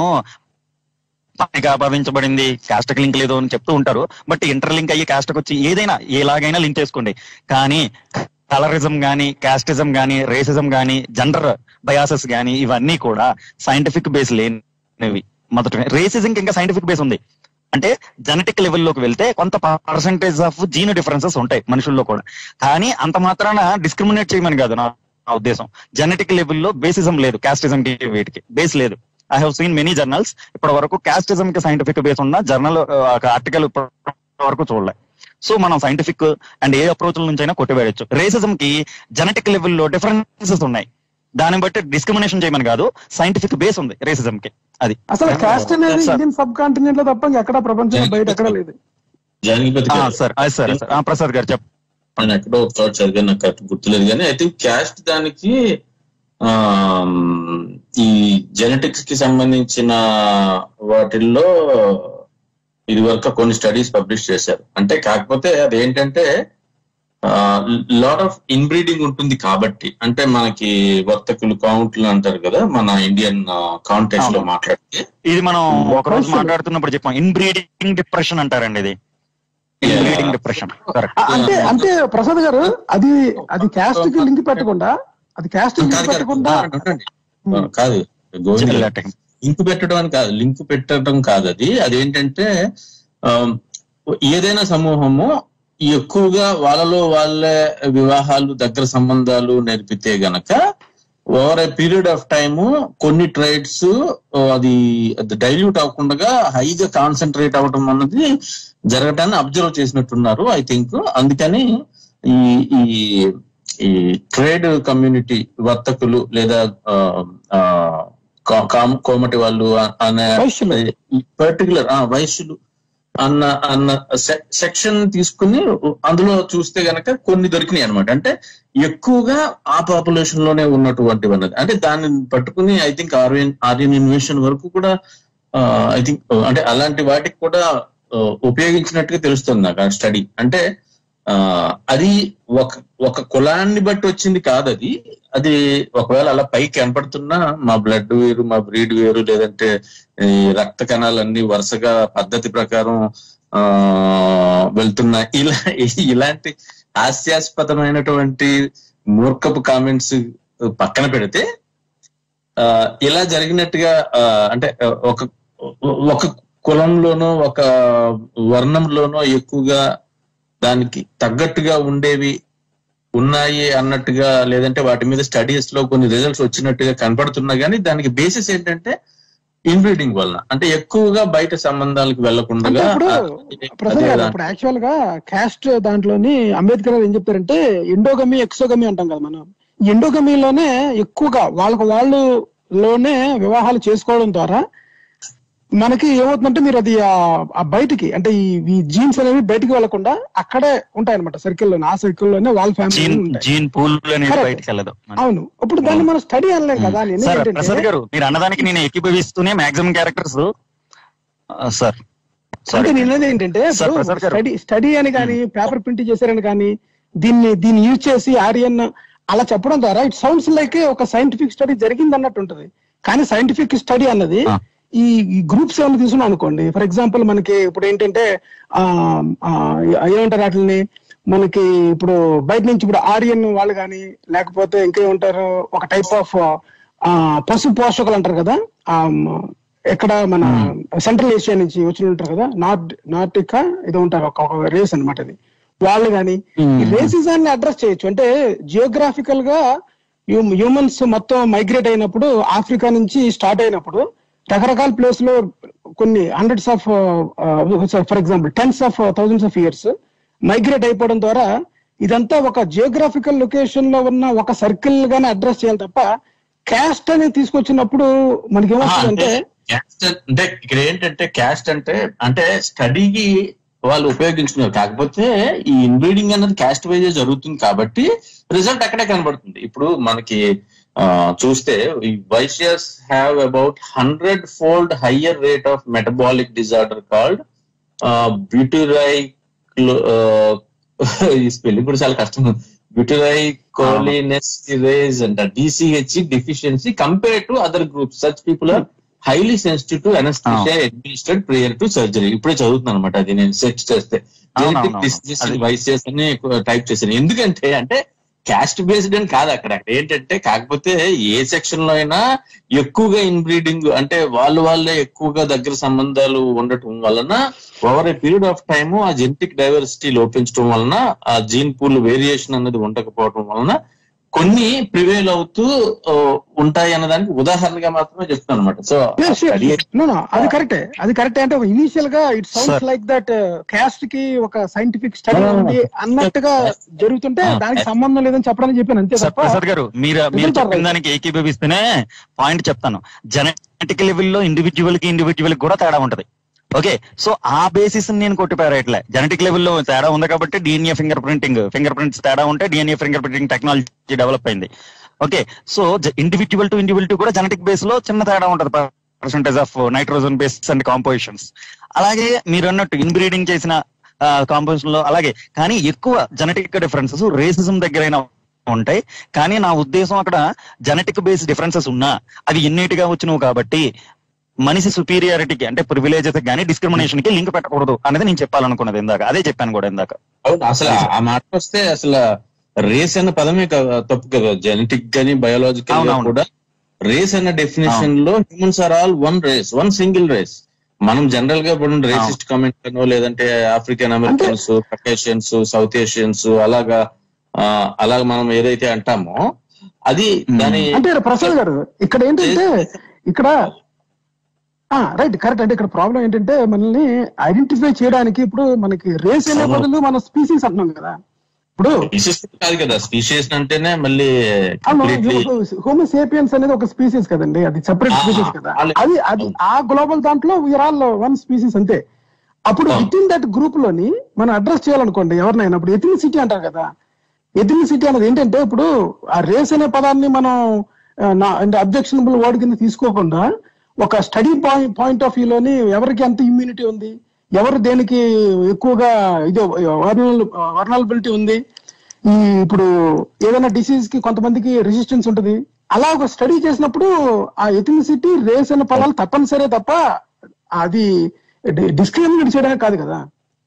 పనికి ఆపాదించబడింది కాస్ట్కి లింక్ లేదు అని చెప్తూ ఉంటారు బట్ ఇంటర్ లింక్ అయ్యి కాస్ట్కి వచ్చి ఏదైనా ఎలాగైనా లింక్ చేసుకోండి కానీ కలరిజం గానీ కాస్టిజం గానీ రేసిజం గానీ జెండర్ బయాసెస్ గానీ ఇవన్నీ కూడా సైంటిఫిక్ బేస్ లేనివి మొదట రేసిజం ఇంకా సైంటిఫిక్ బేస్ ఉంది అంటే జెనెటిక్ లెవెల్లోకి వెళ్తే కొంత పర్సంటేజ్ ఆఫ్ జీన్ డిఫరెన్సెస్ ఉంటాయి మనుషుల్లో కూడా కానీ అంత మాత్రాన డిస్క్రిమినేట్ చేయమని కాదు నా నా ఉద్దేశం జెనెటిక్ లెవెల్లో బేసిజం లేదు కాస్టిజం కి వీటికి బేస్ లేదు I have seen many journals ఇప్పటి వరకు క్యాస్టిజం కి సైంటిఫిక్ బేస్ ఉన్న జర్నల్ ఆర్టికల్ ఇప్పటి వరకు చూడలే సో మనం సైంటిఫిక్ అండ్ ఏ అప్రోచ్ నుంచి అయినా కొట్టివేయచ్చు రేసిజం కి జెనెటిక్ లెవెల్లో డిఫరెన్సెస్ ఉన్నాయి దాన్ని బట్టి డిస్క్రిమినేషన్ చేయమని కాదు సైంటిఫిక్ బేస్ ఉంది రేసిజం కి అది అసలు కాస్ట్ అనేది సార్. ఇండియన్ సబ్ కాంటినెంట్ లో తప్ప ఎక్కడ ప్రపంచంలో బయట ఎక్కడ లేదు జానకిపతి ఆ, గారు, సార్ అది సార్ సార్ ఆ, ప్రసాద్ గారు చెప్పండి నేను ఎక్కడో ఒక చోట చదివాను నాకు కరెక్ట్ గుర్తులేదు కానీ ఐ థింక్ క్యాస్ట్ దానికి ఆమ్, ఈ జెనెటిక్స్ కి సంబంధించిన వాటిల్లో ఇది వరకు కొన్ని స్టడీస్ పబ్లిష్ చేశారు అంటే కాకపోతే అదేంటంటే లాట్ ఆఫ్ ఇన్బ్రీడింగ్ ఉంటుంది కాబట్టి అంటే మనకి వర్తకులు కౌంట్లు అంటారు కదా మన ఇండియన్ కాంటెక్స్ లో అవును. మాట్లాడితే ఇది మనం ఒక రోజు Question. మాట్లాడుతున్నప్పుడు చెప్పాం ఇన్ బ్రీడింగ్ డిప్రెషన్ అంటారండి ఇది ఇన్ బ్రీడింగ్ డిప్రెషన్ కరెక్ట్ ఆ, అంటే అంటే ప్రసాద్ గారు అది అది క్యాస్ట్ కి లింక్ పెట్టకుండా అది క్యాస్ట్ కి లింక్ కాదు, కాదు, పెట్టకుండా ఉండండి, ఉండండి. కాదు గోవింద్ గారు. లింక్ పెట్టడం అని కాదు లింక్ పెట్టడం కాదు అది అదేంటంటే ఆమ్, ఏదైనా సమూహము ఎక్కువగా వాళ్ళలో వాళ్ళే వివాహాలు దగ్గర సంబంధాలు నేర్పితే గనక over a period of time కొన్ని ట్రైడ్స్ అది డైల్యూట్ అవ్వకుండా హైగా కాన్సన్ట్రేట్ అవ్వడం అన్నది జరగటాన్ని అబ్జర్వ్ చేసినట్టున్నారు ఐ థింక్ అందుకని ఈ ఈ ఈ ట్రేడ్ కమ్యూనిటీ వర్తకులు లేదా ఆ, ఆ, కా- కామ- కోమటి వాళ్ళు అ- అనే వైశ్యులు. పర్టికులర్ వైశ్యులు అన్న అన్న సెక్షన్ తీసుకుని అందులో చూస్తే గనక కొన్ని దొరికినాయి అనమాట అంటే ఎక్కువగా ఆ పాపులేషన్ లోనే ఉన్నటువంటివి అన్నది అంటే దాన్ని పట్టుకుని I think Aryan Aryan invasion వరకు కూడా ఐ థింక్ అంటే అలాంటి వాటికి కూడా ఆ, ఉపయోగించినట్టుగా తెలుస్తుంది నాకు ఆ స్టడీ అంటే ఆ అది ఒక ఒక కులాన్ని బట్టి వచ్చింది కాదు అది అది ఒకవేళ అలా పైకి కనపడుతున్నా మా బ్లడ్ వేరు మా బ్రీడ్ వేరు లేదంటే ఈ రక్త కణాలన్నీ వరుసగా పద్ధతి ప్రకారం ఆ వెళ్తున్నాయి ఇలా ఇలాంటి హాస్యాస్పదమైనటువంటి మూర్ఖపు కామెంట్స్ పక్కన పెడితే ఆ ఇలా జరిగినట్టుగా ఆ, అంటే ఆ, ఒక ఒక కులంలోనో ఒక వర్ణంలోనో ఎక్కువగా దానికి తగ్గట్టుగా ఉండేవి ఉన్నాయి అన్నట్టుగా లేదంటే వాటి మీద స్టడీస్ లో కొన్ని రిజల్ట్స్ వచ్చినట్టుగా కనపడుతున్నా గానీ దానికి బేసిస్ ఏంటంటే ఇన్బ్రీడింగ్ వలన అంటే ఎక్కువగా బయట సంబంధాలకు అంటే వెళ్లకుండా ఇప్పుడు ప్రసాద్ గారు ఇప్పుడు యాక్చువల్ గా క్యాస్ట్ దాంట్లోని అంబేద్కర్ గారు ఏం చెప్తారంటే ఎండోగమి ఎక్సోగమి అంటాం కదా మనం ఈ ఎండోగమిలోనే ఎక్కువగా వాళ్ళకు వాళ్ళు లోనే వివాహాలు చేసుకోవడం ద్వారా మనకి ఏమవుతుందంటే మీరు అది ఆ- ఆ బయటికి అంటే ఈ ఈ జీన్స్ అనేవి బయటికి వెళ్లకుండా అక్కడే ఉంటాయన్నమాట సర్కిల్లోనే ఆ సర్కిల్లోనే వాళ్ళ ఫ్యామిలీ జీన్ ఉంటాయి జీన్ పూల్ అనేది Correct. బయటకు వెళ్ళదు అవును ఇప్పుడు దాన్ని మనం స్టడీ అనలేం కదా నేను సార్ ఏంటంటే- ప్రసాద్ గారు మీరు అన్నదానికి నేను ఎక్కిభవిస్తూనే మాక్సిమం క్యారెక్టర్స్ సార్ అంటే నేను అనేది ఏంటంటే సార్, ప్రసాద్ గారు. స్టడీ స్టడీ అని కానీ పేపర్ ప్రింట్ చేశారని కానీ దీన్ని దీన్ని యూజ్ చేసి ఆర్యన్ అలా చెప్పడం ద్వారా ఇట్ సౌండ్స్ లైక్ ఒక సైంటిఫిక్ స్టడీ జరిగింది అన్నట్టు ఉంటది కానీ సైంటిఫిక్ స్టడీ అన్నది ఆ. ఈ గ్రూప్స్ ఏమైనా తీసుకున్నాం అనుకోండి ఫర్ ఎగ్జాంపుల్ మనకి ఇప్పుడు ఏంటంటే ఆ ఆ, ఏమంటారు వాటిని మనకి ఇప్పుడు బయట నుంచి ఇప్పుడు ఆర్యన్ వాళ్ళు కానీ లేకపోతే ఇంకేమంటారు ఒక టైప్ ఆఫ్ పశు పోషకులు అంటారు కదా ఆ, ఎక్కడ మన సెంట్రల్ ఏషియా నుంచి వచ్చి ఉంటారు కదా నార్త్ నార్టికా ఇది ఉంటారు ఒక ఒక రేస్ అన్నమాట అది వాళ్ళు కానీ ఈ రేసిజాన్ని అడ్రస్ చేయొచ్చు అంటే జియోగ్రాఫికల్ గా హ్యూమన్స్ మొత్తం మైగ్రేట్ అయినప్పుడు ఆఫ్రికా నుంచి స్టార్ట్ అయినప్పుడు రకరకాల ప్లేస్ లో కొన్ని hundreds of for example tens of thousands of years migrate అయిపోవడం ద్వారా ఇదంతా ఒక జియోగ్రాఫికల్ లొకేషన్ లో ఉన్న ఒక సర్కిల్ గానే అడ్రస్ చేయాలి తప్ప క్యాస్ట్ అని తీసుకొచ్చినప్పుడు మనకి ఏమవుతుందంటే క్యాస్ట్ అంటే ఇక్కడ ఏంటంటే క్యాస్ట్ అంటే అంటే స్టడీకి వాళ్ళు ఉపయోగించుకున్నారు కాకపోతే ఈ ఇన్బ్రీడింగ్ అన్నది క్యాస్ట్ వైజ్ జరుగుతుంది కాబట్టి రిజల్ట్ అక్కడే కనబడుతుంది ఇప్పుడు మనకి ఆ, చూస్తే ఈ Vaishyas have about hundred fold higher rate of metabolic disorder called butyryl ఈ స్పెల్లింగ్ కూడా చాలా కష్టం బ్యూటిరై కోలినెస్టిరేజ్ అంట DCH deficiency compared to other groups such people are highly sensitive to anaesthesia administered prior to surgery ఇప్పుడే చదువుతున్నాను అనమాట అది నేను సెర్చ్ చేస్తే అవును, జెనెటిక్ అవును. డిసీజెస్ అది- వైసెస్ అని టైప్ చేశాను ఎందుకంటే అంటే క్యాస్ట్ బేస్డ్ అని కాదు అక్కడ అక్కడ ఏంటంటే కాకపోతే ఏ సెక్షన్ లో అయినా ఎక్కువగా ఇన్బ్రీడింగ్ అంటే వాళ్ళు వాళ్ళే ఎక్కువగా దగ్గర సంబంధాలు ఉండటం వలన over a period of time ఆ జెనెటిక్ డైవర్సిటీ లోపించడం వలన ఆ జీన్ పూల్ వేరియేషన్ అనేది ఉండకపోవడం వలన కొన్ని ప్రివేల్ అవుతూ ఆ, ఉంటాయి అన్నదానికి ఉదాహరణగా మాత్రమే చెప్తాను అనమాట so Yeah, sure. study No, no, అది కరెక్టే అది కరెక్టే అంటే ఇనీషియల్ గా it sounds Sir. Like that caste కి ఒక scientific study No, no, no. ఉంది అన్నట్టుగా జరుగుతుంటే Ah. దానికి సంబంధం లేదని చెప్పడానికి చెప్పాను అంతే సార్ తప్ప ప్రసాద్ గారు మీరు మీరు Result చెప్పిన right. దానికి ఏకీభవిస్తేనే పాయింట్ చెప్తాను జెనెటిక్ లెవెల్లో ఇండివిజువల్ కి ఇండివిజువల్ కూడా తేడా ఉంటది ఓకే సో ఆ బేసిస్ నేను కొట్టిపారేట్లే జెనెటిక్ లెవెల్లో తేడా ఉంది కాబట్టి DNA fingerprinting fingerprints తేడా ఉంటే DNA fingerprinting technology develop అయింది okay so individual to individual కూడా జెనెటిక్ బేస్ లో చిన్న తేడా ఉంటది percentage of nitrogen base and compositions అలాగే మీరు అన్నట్టు ఇన్బ్రీడింగ్ చేసిన కాంపోజిషన్ లో అలాగే కానీ ఎక్కువ జెనెటిక్ డిఫరెన్సెస్ రేసిజం దగ్గరైన ఉంటాయి కానీ నా ఉద్దేశం అక్కడ జెనెటిక్ బేస్ డిఫరెన్సెస్ ఉన్నా అవి ఎన్నిటిగా వచ్చినవి కాబట్టి మనిషి సుపీరియారిటీకి అంటే ప్రివిలేజెస్ కానీ డిస్క్రిమినేషన్ కి లింక్ పెట్టకూడదు అనేది నేను చెప్పాలనుకున్నది ఇందాక అదే చెప్పాను కూడా ఇందాక అవును అసలు ఆ మాట వస్తే అసలు రేస్ అన్న పదమే కదా తప్పు కదా జెనెటిక్ గానీ బయోలాజికల్ గా అవునవును. కూడా రేస్ అన్న డెఫినేషన్ లో humans are all one race one single race మనం జనరల్ గా ఇప్పుడు రేసిస్ట్ కమెంట్ అనో లేదంటే African Americans Caucasians South Asians అలాగా ఆ, అలాగ మనం ఏదైతే అంటామో అది దాని అంటే ప్రసాద్ గారు ఇక్కడ ఏంటంటే ఇక్కడ రైట్ కరెక్ట్ అంటే ఇక్కడ ప్రాబ్లం ఏంటంటే మనల్ని ఐడెంటిఫై చేయడానికి ఇప్పుడు మనకి రేస్ అనే అవును. బదులు మనం స్పీసీస్ అంటున్నాం కదా ఇప్పుడు స్పీషీస్ కాదు కదా స్పీషియస్ అంటేనే మళ్ళీ కంప్లీట్లీ హోమోసేపియన్స్ అనేది ఒక స్పీసీస్ కదండి అది సెపరేట్ ఆ, స్పీసీస్ కదా వాళ్ళే- అది అది ఆ గ్లోబల్ దాంట్లో వీఆర్ ఆల్ వన్ స్పీసీస్ అంతే అప్పుడు అవును. విత్ ఇన్ దట్ గ్రూప్ లోని మనం అడ్రస్ చేయాలనుకోండి ఎవరినైనా ఇప్పుడు ఎథినిసిటీ అంటారు కదా ఎథినిసిటీ అనేది ఏంటంటే ఇప్పుడు ఆ రేస్ అనే పదాన్ని మనం ఆ, నా అంటే అబ్జెక్షనబుల్ వర్డ్ కింద తీసుకోకుండా ఒక స్టడీ పాయింట్ పాయింట్ ఆఫ్ లోని ఎవరికి ఎంత ఇమ్యూనిటీ ఉంది ఎవరు దేనికి ఎక్కువగా ఇది వర్నలబిలిటీ ఉంది ఈ ఇప్పుడు ఏదైనా డిసీజ్ కి కొంతమందికి రెసిస్టెన్స్ ఉంటుంది అలా ఒక స్టడీ చేసినప్పుడు ఆ ఎథినిసిటీ రేస్ అనే పదాలు తప్పనిసరే తప్ప అది డిస్క్రిమినేట్ చేయడానికి కాదు కదా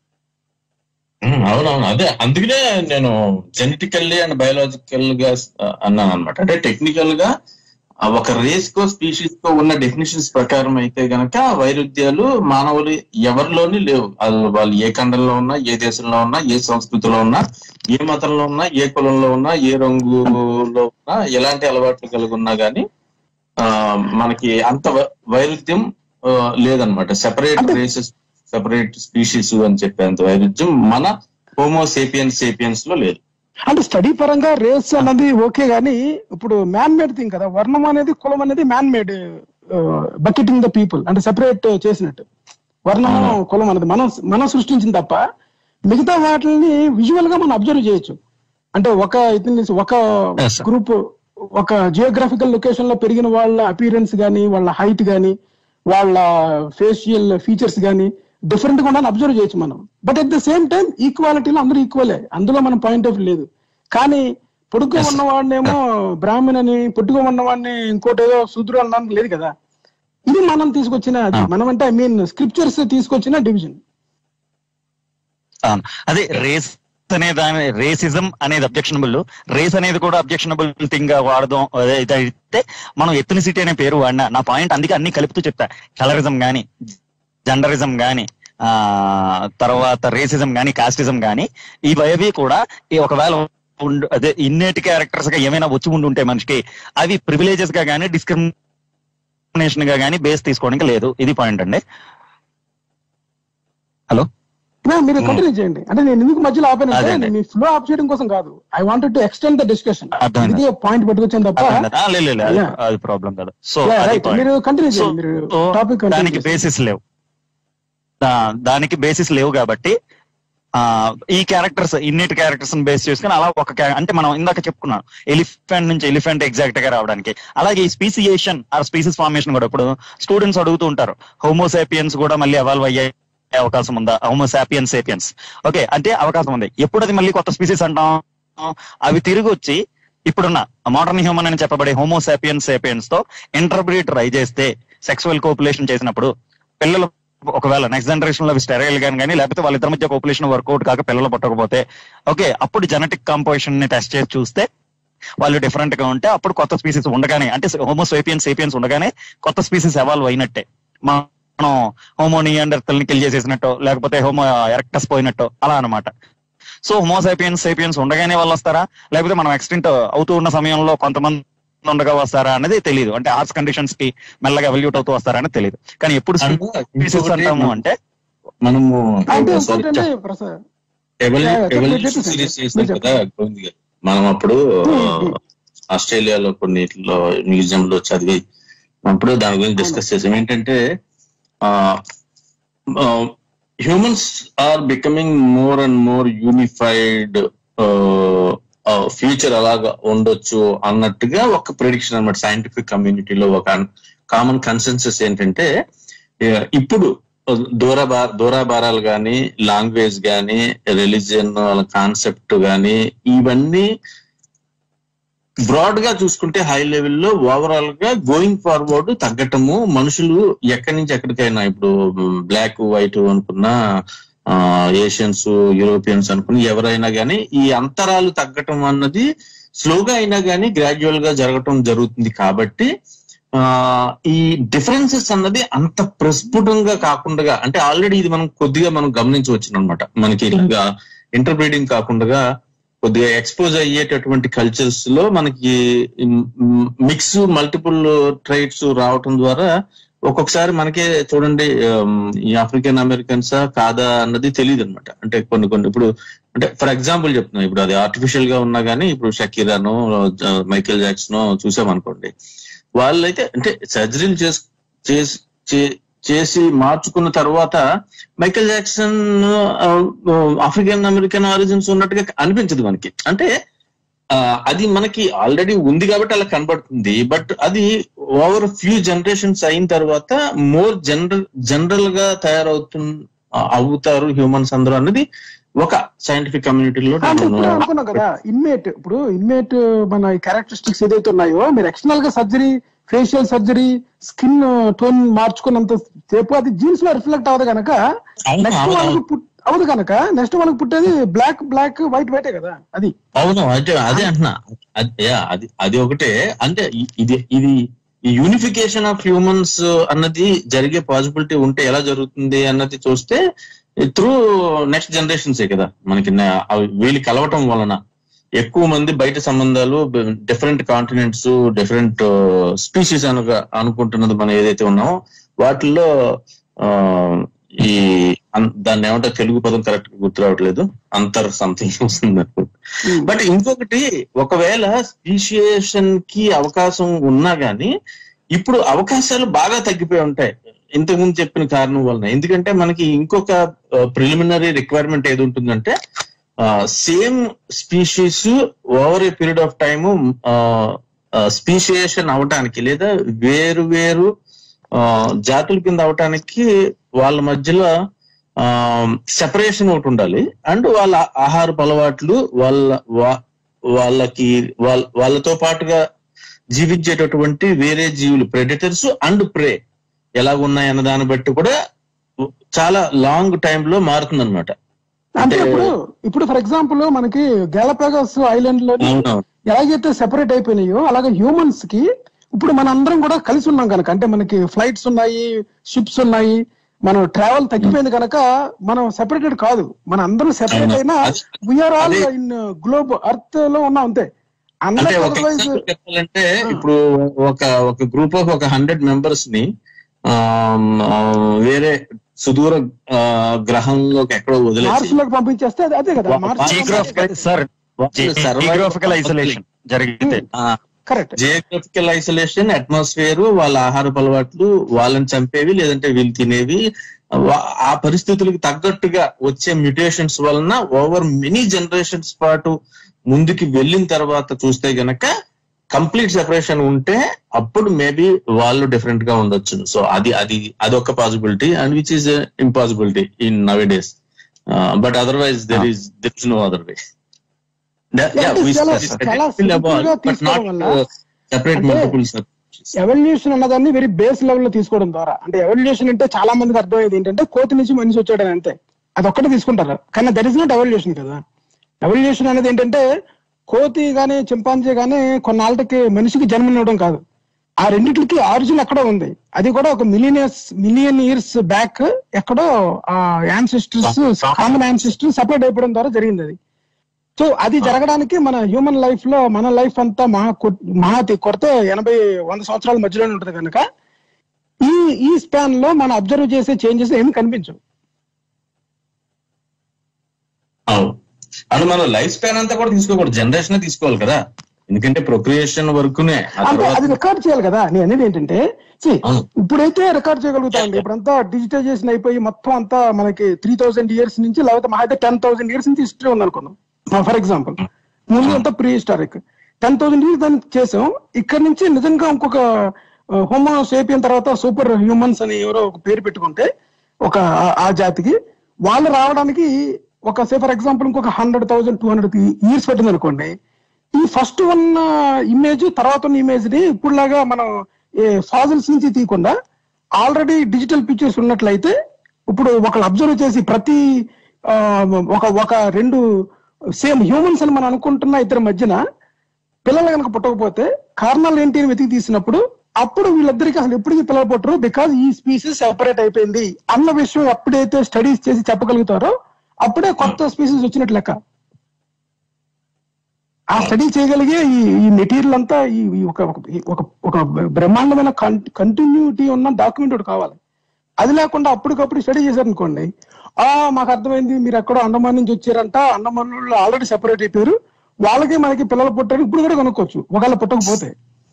ఉమ్, అవునవును అదే అందుకనే నేను జెనెటికల్లీ అండ్ బయోలాజికల్ గా ఆ, అన్నాను అనమాట అంటే టెక్నికల్ గా ఆ ఒక రేస్ కో స్పీషీస్ కో ఉన్న డెఫినేషన్స్ ప్రకారం అయితే గనక వైరుధ్యాలు మానవులు ఎవరిలోని లేవు అది వాళ్ళు ఏ ఖండంలో ఉన్నా ఏ దేశంలో ఉన్నా ఏ సంస్కృతిలో ఉన్నా ఏ మతంలో ఉన్నా ఏ కులంలో ఉన్నా ఏ రంగులో ఉన్నా ఎలాంటి అలవాట్లు కలిగి ఉన్నా గానీ ఆ మనకి అంత వై- వైరుధ్యం ఆ, లేదనమాట సెపరేట్ అంటే- రేసెస్ సెపరేట్ స్పీషీస్ అని చెప్పేంత వైరుధ్యం మన హోమో సేపియన్స్ సేపియన్స్ లో లేదు అంటే స్టడీ పరంగా రేస్ అన్నది ఓకే గానీ ఇప్పుడు మ్యాన్ మేడ్ థింగ్ కదా వర్ణం అనేది కులం అనేది man made bucketing the people అంటే సెపరేట్ చేసినట్టు వర్ణము కులం అనేది మనం మనం సృష్టించింది తప్ప మిగతా వాటిని విజువల్ గా మనం అబ్జర్వ్ చేయొచ్చు అంటే ఒక ఇతని ఒక Yes, sir. గ్రూప్ ఒక జియోగ్రఫికల్ లొకేషన్ లో పెరిగిన వాళ్ళ అపీరెన్స్ గానీ వాళ్ళ హైట్ గానీ వాళ్ళ ఫేషియల్ ఫీచర్స్ గానీ డిఫరెంట్ గా ఉండాలని అబ్జర్వ్ చేయొచ్చు మనం but at the same time ఈక్వాలిటీలో అందరూ ఈక్వలే అందులో మన పాయింట్ ఆఫ్ లేదు కానీ పొడుగ్గా Yes. ఉన్నవాడినేమో బ్రాహ్మణ్ అని పొట్టుగా ఉన్నవాడిని ఇంకోటి ఏదో శూద్రు అనడానికి లేదు కదా ఇది మనం తీసుకొచ్చిన అది Ah. మనం అంటే ఐ మీన్ స్క్రిప్చర్స్ తీసుకొచ్చిన డివిజన్ అవును అదే రేస్ అనే దాని రేసిజం అనేది అబ్జెక్షనబుల్ రేస్ అనేది కూడా అబ్జెక్షనబుల్ థింగ్ గా వాడదాం అదే అయితే మనం ఎథనిసిటీ అనే పేరు వాడినా నా పాయింట్ అందుకే అన్ని కలుపుతూ చెప్తా కలరిజం గాని జెండరిజం గాని ఆ తర్వాత రేసిజం గాని కాస్టిజం గాని ఇవన్నీ కూడా ఈ ఒకవేళ ఉండు అదే ఇన్నేటి క్యారెక్టర్స్ గా ఏమైనా వచ్చి ఉండి ఉంటే మనిషికి అవి ప్రివిలేజెస్ గా గానీ డిస్క్రిమినేషన్ గా గానీ బేస్ తీసుకోవడానికి లేదు ఇది పాయింట్ అండి హలో మీరు కంటిన్యూ చేయండి అంటే నేను ఎందుకు మధ్యలో ఆపానంటే అదే అండి. నేను మీ ఫ్లో ఆఫ్ చేయడం కోసం కాదు I wanted to extend the discussion అర్థమైంది. ఇది పాయింట్ పట్టుకొచ్చాను తప్ప ఆ, లేదు లేదు అది- Yeah. అది ప్రాబ్లం కాదు సో Yeah, అది right. point. మీరు కంటిన్యూ So, చేయండి మీరు so టాపిక్ దానికి బేసిస్ లేవు దా- దానికి బేసిస్ లేవు కాబట్టి ఆ ఈ క్యారెక్టర్స్ ఇన్నిటి క్యారెక్టర్స్ బేస్ చేసుకుని అలా ఒక cha- అంటే మనం ఇందాక చెప్పుకున్నాం ఎలిఫెంట్ నుంచి ఎలిఫెంట్ ఎగ్జాక్ట్ గా రావడానికి అలాగే ఈ స్పీసియేషన్ ఆర్ స్పీసీస్ ఫార్మేషన్ కూడా ఇప్పుడు స్టూడెంట్స్ అడుగుతూ ఉంటారు హోమోసాపియన్స్ కూడా మళ్ళీ అవాల్వ్ అయ్యే అవకాశం ఉందా హోమోసాపియన్స్ సేపియన్స్ ఓకే అంటే అవకాశం ఉంది ఎప్పుడు అది మళ్ళీ కొత్త స్పీసీస్ అంటాం అవి తిరిగి వచ్చి ఇప్పుడున్న మోడర్న్ హ్యూమన్ అని చెప్పబడే హోమోసాపియన్స్ సేపియన్స్ తో ఇంటర్బ్రీట్ ట్రై చేస్తే సెక్సువల్ కోపులేషన్ చేసినప్పుడు పిల్లలు ఒకవేళ నెక్స్ట్ జనరేషన్ లో స్టెరైల్ గాని కానీ లేకపోతే వాళ్ళిద్దరి మధ్య కోపులేషన్ వర్కౌట్ కాక పిల్లలు పుట్టకపోతే ఓకే అప్పుడు జెనెటిక్ కంపోజిషన్ ని టెస్ట్ చేసి చూస్తే వాళ్ళు డిఫరెంట్ గా ఉంటే అప్పుడు కొత్త స్పీసీస్ ఉండగానే అంటే హోమోసేపియన్స్ సేపియన్స్ ఉండగానే కొత్త స్పీసీస్ ఎవాల్వ్ అయినట్టే మనం హోమో నియాండర్తల్ని కిల్ చేసేసినట్టు లేకపోతే హోమో ఎరక్టస్ పోయినట్టు అలా అన్నమాట సో హోమోసైపియన్స్ సైపియన్స్ ఉండగానే వాళ్ళు వస్తారా లేకపోతే మనం ఎక్స్టెంట్ అవుతూ ఉన్న సమయంలో కొంతమంది ఉండగా వస్తారా అనేది తెలియదు అంటే ఆర్ట్స్ కండిషన్స్ కి మెల్లగా ఎవల్యూట్ అవుతూ వస్తారా అనేది తెలియదు కానీ ఎప్పుడు అంటే స్పీసీస్ ఇంకొకటి అంటాము అంటే మనము అంటే సారీ ఇంకోటి అంటే ప్రసాద్ ఎవల్యూ- యా, చెప్పండి, ఎవల్యూషన్ చెప్పండి. సిరీస్ మీరు చేసాం కదా గోవింద్ గారు. మనం అప్పుడు Hmm. ఆస్ట్రేలియాలో కొన్నిట్లో మ్యూజియం లో చదివి అప్పుడు దాని గురించి డిస్కస్ చేసాం ఏంటంటే humans are becoming more and more unified future అలాగా ఉండొచ్చు అన్నట్టుగా ఒక ప్రిడిక్షన్ అన్నమాట సైంటిఫిక్ కమ్యూనిటీలో ఒక కామన్ కన్సెన్సస్ ఏంటంటే eh, ఇప్పుడు దూరబా దూరాభారాలు కానీ లాంగ్వేజ్ కానీ రిలీజియన్ కాన్సెప్ట్ కానీ ఇవన్నీ బ్రాడ్ గా చూసుకుంటే హై లెవెల్లో ఓవరాల్ గా గోయింగ్ ఫార్వర్డ్ తగ్గటము మనుషులు ఎక్కడి నుంచి ఎక్కడికైనా ఇప్పుడు బ్లాక్ వైట్ అనుకున్నా ఏషియన్స్ యూరోపియన్స్ అనుకుని ఎవరైనా కానీ ఈ అంతరాలు తగ్గటం అన్నది స్లోగా అయినా కానీ గ్రాడ్యువల్ గా జరగటం జరుగుతుంది కాబట్టి ఆ ఈ డిఫరెన్సెస్ అన్నది అంత ప్రస్ఫుటంగా కాకుండా అంటే ఆల్రెడీ ఇది మనం కొద్దిగా మనం గమనించవచ్చు అనమాట మనకి ఇలాగా ఇంటర్ప్రీటింగ్ కాకుండా కొద్దిగా ఎక్స్పోజ్ అయ్యేటటువంటి కల్చర్స్ లో మనకి మిక్స్ మల్టిపుల్ ట్రైట్స్ రావటం ద్వారా ఒక్కొక్కసారి మనకే చూడండి ఉమ్, ఈ ఆఫ్రికన్ అమెరికన్సా కాదా అన్నది తెలియదు అనమాట అంటే కొన్ని కొన్ని ఇప్పుడు అంటే ఫర్ ఎగ్జాంపుల్ చెప్తున్నాం ఇప్పుడు అది ఆర్టిఫిషియల్ గా ఉన్నా గానీ ఇప్పుడు షకీరాను మైకేల్ జాక్సన్ చూసామనుకోండి వాళ్ళైతే అంటే సర్జరీలు చేసి చేసి చే- చేసి మార్చుకున్న తర్వాత మైకేల్ జాక్సన్ ఆ, ఆఫ్రికన్ అమెరికన్ ఆరిజిన్స్ ఉన్నట్టుగా అనిపించదు మనకి అంటే ఆ, అది మనకి ఆల్రెడీ ఉంది కాబట్టి అలా కనబడుతుంది బట్ అది ఓవర్ ఫ్యూ జనరేషన్స్ అయిన తర్వాత మోర్ జనరల్ జనరల్ గా తయారవుతు అవుతారు హ్యూమన్స్ అందరూ అన్నది ఒక సైంటిఫిక్ కమ్యూనిటీలో అంటే ఇప్పుడు అనుకున్నాం కదా ఇన్మేట్ ఇప్పుడు ఇన్మేట్ మన క్యారెక్టరిస్టిక్స్ ఏదైతే ఉన్నాయో మీరు ఎక్స్టర్నల్ గా surgery facial surgery skin tone మార్చుకున్నంత సేపు అది జీన్స్ లో రిఫ్లెక్ట్ అవ్వదు కనుక నెక్స్ట్ వాళ్ళకి పుట్- అవదు కనుక నెక్స్ట్ వాళ్ళకి పుట్టేది బ్లాక్ బ్లాక్ వైట్ వైటే కదా అది అవును అంటే అదే అంటున్నా అది యా, అది అది ఒకటే అంటే ఇ- ఇది ఇది ఈ యూనిఫికేషన్ ఆఫ్ హ్యూమన్స్ అన్నది జరిగే పాసిబిలిటీ ఉంటే ఎలా జరుగుతుంది అన్నది చూస్తే త్రూ నెక్స్ట్ జనరేషన్స్ కదా మనకి న- అవి వీళ్ళు కలవటం వలన ఎక్కువ మంది బయట సంబంధాలు డిఫరెంట్ కాంటినెంట్స్ డిఫరెంట్ స్పీషీస్ అనుగా అనుకుంటున్నది మనం ఏదైతే ఉన్నామో వాటిల్లో ఆ, ఈ అన్- దాన్ని ఏమంటే తెలుగు పదం కరెక్ట్ గుర్తు రావట్లేదు అంతర్ సంథింగ్ వస్తుంది అనుకుంటా బట్ ఇంకొకటి ఒకవేళ స్పీషియేషన్ కి అవకాశం ఉన్నా గానీ ఇప్పుడు అవకాశాలు బాగా తగ్గిపోయి ఉంటాయి ఇంతకుముందు చెప్పిన కారణం వలన ఎందుకంటే మనకి ఇంకొక ప్రిలిమినరీ రిక్వైర్మెంట్ ఏది ఉంటుందంటే same species over a period of time speciation అవటానికి లేదా వేరు వేరు ఆ, జాతుల కింద అవటానికి వాళ్ళ మధ్యలో సెపరేషన్ ఒకటి ఉండాలి అండ్ వాళ్ళ ఆహారపు అలవాట్లు వాళ్ళ వా- వాళ్ళకి వాళ్ళ వాళ్ళతో పాటుగా జీవించేటటువంటి వేరే జీవులు ప్రెడిటర్స్ అండ్ ప్రే ఎలా ఉన్నాయి అన్న దాన్ని బట్టి కూడా చాలా లాంగ్ టైమ్ లో మారుతుంది అనమాట అంటే ఇప్పుడు ఇప్పుడు ఫర్ ఎగ్జాంపుల్ మనకి గెలపెగస్ ఐలాండ్ లో ఎలాగైతే సెపరేట్ అయిపోయినాయో అలాగే హ్యూమన్స్ కి ఇప్పుడు మన అందరం కూడా కలిసి ఉన్నాం కనుక అంటే మనకి ఫ్లైట్స్ ఉన్నాయి షిప్స్ ఉన్నాయి మనం ట్రావెల్ తగ్గిపోయింది కనుక మనం సెపరేటెడ్ కాదు మన అందరం సెపరేట్ అవును. అయినా అది- వీఆర్ ఆల్ అదే. ఇన్ గ్లోబ్ అర్త్ లో ఉన్నాం అంతే అంటే అందరికి ఒక otherwise- example చెప్పాలంటే ఇప్పుడు ఒక ఒక గ్రూప్ ఆఫ్ ఒక హండ్రెడ్ మెంబర్స్ ని ఆమ్, ఆ, వేరే సుదూర ఆ, గ్రహంలోకి ఎక్కడో మార్స్ వదిలేసి లోకి పంపించేస్తే అది అదే కదా వా- Mars geographical sir geographical isolation జరిగితే కరెక్ట్ జియోగ్రఫికల్ ఐసోలేషన్ అట్మాస్ఫియర్ వాళ్ళ ఆహారపు అలవాట్లు వాళ్ళని చంపేవి లేదంటే వీళ్ళు తినేవి వా- ఆ పరిస్థితులకు తగ్గట్టుగా వచ్చే మ్యూటేషన్స్ వలన ఓవర్ మెనీ జనరేషన్స్ పాటు ముందుకి వెళ్ళిన తర్వాత చూస్తే గనక కంప్లీట్ సెపరేషన్ ఉంటే అప్పుడు మేబీ వాళ్ళు డిఫరెంట్ గా ఉండొచ్చు సో అది అది అదొక possibility and which is impossibility in nowadays but otherwise there is there is no other way అంటే చాలా- చాలా simple గా తీసుకోవడం వల్ల సెపరేట్ అంటే మల్టిపుల్స్ ఎవల్యూషన్ అన్నదాన్ని వెరీ బేస్ లెవెల్ లో తీసుకోవడం ద్వారా అంటే ఎవల్యూషన్ అంటే చాలా మందికి అర్థమయ్యేది ఏంటంటే కోతి నుంచి మనిషి వచ్చాడని అంతే అది ఒక్కటే తీసుకుంటారు కానీ దట్ ఇస్ నాట్ ఎవల్యూషన్ కదా ఎవల్యూషన్ అనేది ఏంటంటే కోతి గానీ చింపాంజీ గానీ కొన్నాళ్ళకి మనిషికి జన్మనివ్వడం కాదు ఆ రెండిటికి ఆరిజిన్ ఎక్కడో ఉంది అది కూడా ఒక million years million years back ఎక్కడో ఆ యాన్సిస్టర్స్ కామన్ యాన్సిస్టర్స్ సపరేట్ అయిపోవడం ద్వారా జరిగింది అది సో అది జరగడానికి మన హ్యూమన్ లైఫ్ లో మన లైఫ్ అంతా మహా కొ- మహా తి- కొడితే ఎనభై వంద సంవత్సరాల మధ్యలోనే ఉంటుంది కనుక ఈ ఈ స్పాన్ లో మనం అబ్జర్వ్ చేసే చేంజెస్ ఏమి కనిపించవు అవును అది మనం లైఫ్ స్పాన్ అంతా కూడా తీసుకోకూడదు జనరేషన్ తీసుకోవాలి కదా ఎందుకంటే ప్రొక్రియేషన్ వరకునే ఆ అంటే తర్వాత అది రికార్డ్ చేయాలి కదా నేను అనేది ఏంటంటే see, అవును. ఇప్పుడైతే రికార్డ్ చేయగలుగుతామండి ఇప్పుడంతా డిజిటైజేషన్ అయిపోయి మొత్తం అంతా మనకి త్రీ థౌసండ్ ఇయర్స్ నుంచి లేకపోతే మా అయితే టెన్ థౌసండ్ ఇయర్స్ నుంచి హిస్టరీ ఉందనుకుందాం ఫర్ ఎగ్జాంపుల్ ముందు అంతా prehistoric ten thousand years దాన్ని చేసాం ఇక్కడ నుంచి నిజంగా ఇంకొక హోమో సేపియన్ తర్వాత సూపర్ హ్యూమన్స్ అని ఎవరో ఒక పేరు పెట్టుకుంటే ఒక ఆ- ఆ జాతికి వాళ్ళు రావడానికి ఒక సే ఫర్ ఎగ్జాంపుల్ ఇంకొక hundred thousand two hundred years పట్టింది అనుకోండి ఈ ఫస్ట్ ఉన్న ఇమేజ్ తర్వాత ఉన్న ఇమేజ్ ని ఇప్పుడులాగా మనం ఫాజిల్స్ నుంచి తీయకుండా ఆల్రెడీ డిజిటల్ పిక్చర్స్ ఉన్నట్లయితే ఇప్పుడు ఒకళ్ళు అబ్జర్వ్ చేసి ప్రతి ఆ, ఒక ఒక రెండు సేమ్ హ్యూమన్స్ అని మనం అనుకుంటున్న ఇద్దరి మధ్యన పిల్లలు కనుక పుట్టకపోతే కారణాలు ఏంటి అని వెతికి తీసినప్పుడు అప్పుడు వీళ్ళిద్దరికి అసలు ఎప్పటికీ పిల్లలు పుట్టరు బికాజ్ ఈ స్పీసీస్ సెపరేట్ అయిపోయింది అన్న విషయం ఎప్పుడైతే స్టడీస్ చేసి చెప్పగలుగుతారో అప్పుడే కొత్త స్పీసీస్ వచ్చినట్టు లెక్క ఆ స్టడీ చేయగలిగే ఈ ఈ మెటీరియల్ అంతా ఈ ఈ ఒక ఒక- ఈ ఒక ఒక బ్రహ్మాండమైన కంటిన్యూటీ ఉన్న డాక్యుమెంట్ ఒకటి కావాలి అది లేకుండా అప్పటికప్పుడు స్టడీ చేశారనుకోండి ఆ మాకు అర్థమైంది మీరు ఎక్కడో అండమాన్ నుంచి వచ్చారంట అండమాన్ వాళ్ళు ఆల్రెడీ సెపరేట్ అయిపోయారు వాళ్ళకి మనకి పిల్లలు పుట్టారు ఇప్పుడు కూడా కనుక్కోవచ్చు ఒకవేళ పుట్టకపోతే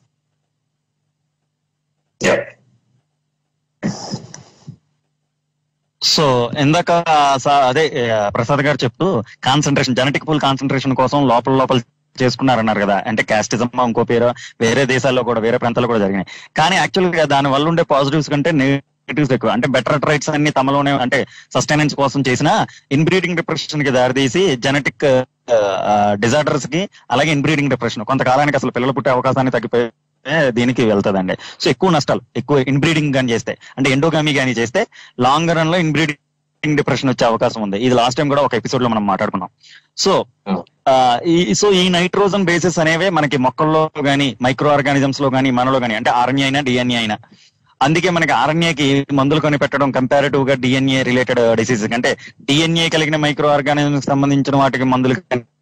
సో ఇందాక సా- అదే ఆ, ప్రసాద్ గారు చెప్తూ కాన్సన్ట్రేషన్ జెనెటిక్ పూల్ కాన్సన్ట్రేషన్ కోసం లోపల లోపల చేసుకున్నారన్నారు కదా అంటే క్యాస్టిజం ఇంకో పేరు వేరే దేశాల్లో కూడా వేరే ప్రాంతాల్లో కూడా జరిగినాయి కానీ యాక్చువల్ గా దాని వల్ల ఉండే పాజిటివ్స్ కంటే నెగిటివ్స్ ఎక్కువ అంటే బెటర్ ట్రైట్స్ అన్ని తమలోనే అంటే సస్టైనెన్స్ కోసం చేసిన ఇన్బ్రీడింగ్ డిప్రెషన్ కి దారితీసి జెనెటిక్ డిజార్డర్స్ కి అలాగే ఇన్బ్రీడింగ్ డిప్రెషన్ కొంతకాలానికి అసలు పిల్లలు పుట్టే అవకాశాన్ని తగ్గిపోయి ఏ, దీనికి వెళ్తదండి సో ఎక్కువ నష్టాలు ఎక్కువ ఇన్బ్రీడింగ్ కానీ చేస్తే అంటే ఎండోగామి కానీ చేస్తే లాంగ్ రన్ లో ఇన్బ్రీడింగ్ డిప్రెషన్ వచ్చే అవకాశం ఉంది ఇది లాస్ట్ టైం కూడా ఒక ఎపిసోడ్ లో మనం మాట్లాడుకున్నాం సో ఆ, ఈ సో ఈ నైట్రోజన్ బేసిస్ అనేవే మనకి మొక్కల్లో గానీ మైక్రో ఆర్గానిజమ్స్ లో గానీ మనలో గానీ అంటే ఆర్ఎన్ఏ అయినా డిఎన్ఏ అయినా అందుకే మనకి ఆర్ఎన్ఏకి మందులు కనిపెట్టడం కంపారిటివ్ గా డిఎన్ఏ రిలేటెడ్ డిసీజ్ అంటే డిఎన్ఏ కలిగిన మైక్రో ఆర్గానిజం సంబంధించిన వాటికి మందులు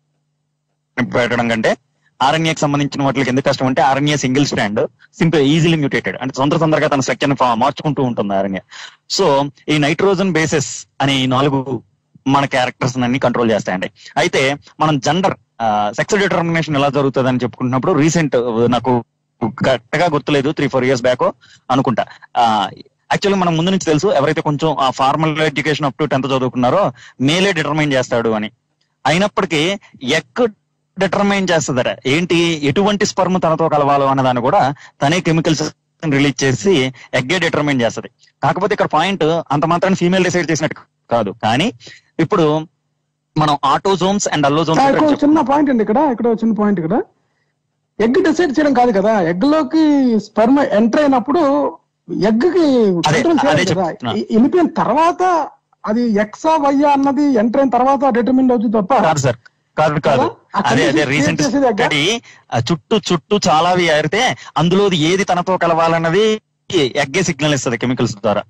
పెట్టడం కంటే ఆర్ఎన్ఏకి సంబంధించిన వాటికి ఎందుకు కష్టం అంటే RNA single strand simple easily mutated అంటే తొందర తొందరగా తన స్ట్రక్చర్ మార్చుకుంటూ ఉంటుంది ఆర్ఎన్ఏ సో ఈ నైట్రోజన్ బేసిస్ అనే ఈ నాలుగు మన క్యారెక్టర్స్ అన్ని కంట్రోల్ చేస్తాయండి అయితే మనం జెండర్ సెక్స్ డిటర్మినేషన్ ఎలా జరుగుతుంది అని చెప్పుకుంటున్నప్పుడు రీసెంట్ నాకు కరెక్ట్ గా గుర్తులేదు త్రీ ఫోర్ ఇయర్స్ బ్యాక్ అనుకుంటా యాక్చువల్లీ మనం ముందు నుంచి తెలుసు ఎవరైతే కొంచెం ఆ formal education up to tenth చదువుకున్నారో మేలే డిటర్మైన్ చేస్తాడు అని అయినప్పటికీ ఎక్ డిటర్మైన్ చేస్తుందట ఏంటి ఎటువంటి స్పర్మ్ తనతో కలవాలో అన్న దాన్ని కూడా తనే కెమికల్స్ రిలీజ్ చేసి ఎగ్గే డిటర్మైన్ చేస్తది కాకపోతే ఇక్కడ పాయింట్ అంత మాత్రం ఫీమేల్ డిసైడ్ చేసినట్టు కాదు కానీ ఇప్పుడు మనం ఆటోజోమ్స్ అండ్ ఆ, ఇక్కడ ఒక అల్లోజోమ్స్ చిన్న పాయింట్ అండి ఇక్కడ ఇక్కడ ఒక చిన్న పాయింట్ ఇక్కడ ఎగ్ డిసైడ్ చేయడం కాదు కదా ఎగ్ లోకి స్పర్మ్ ఎంటర్ అయినప్పుడు ఎగ్ కి అదే, control చేయాలి అదే కదా చెప్తున్నా. ఇ- వెళ్ళిపోయిన తర్వాత అది ఎక్సా వయ్యా అన్నది ఎంటర్ అయిన తర్వాత డిటర్మిన్ అవుతుంది తప్ప కాదు సార్ కాదు కాదు కదా? ఆ అదే అదే conditions రీసెంట్ create చేసేది ఎగ్గా? స్టడీ చుట్టూ చుట్టూ చాలా ఏరితే అందులో ఏది తనతో కలవాలన్నది ఎగ్గే సిగ్నల్ ఇస్తుంది కెమికల్స్ ద్వారా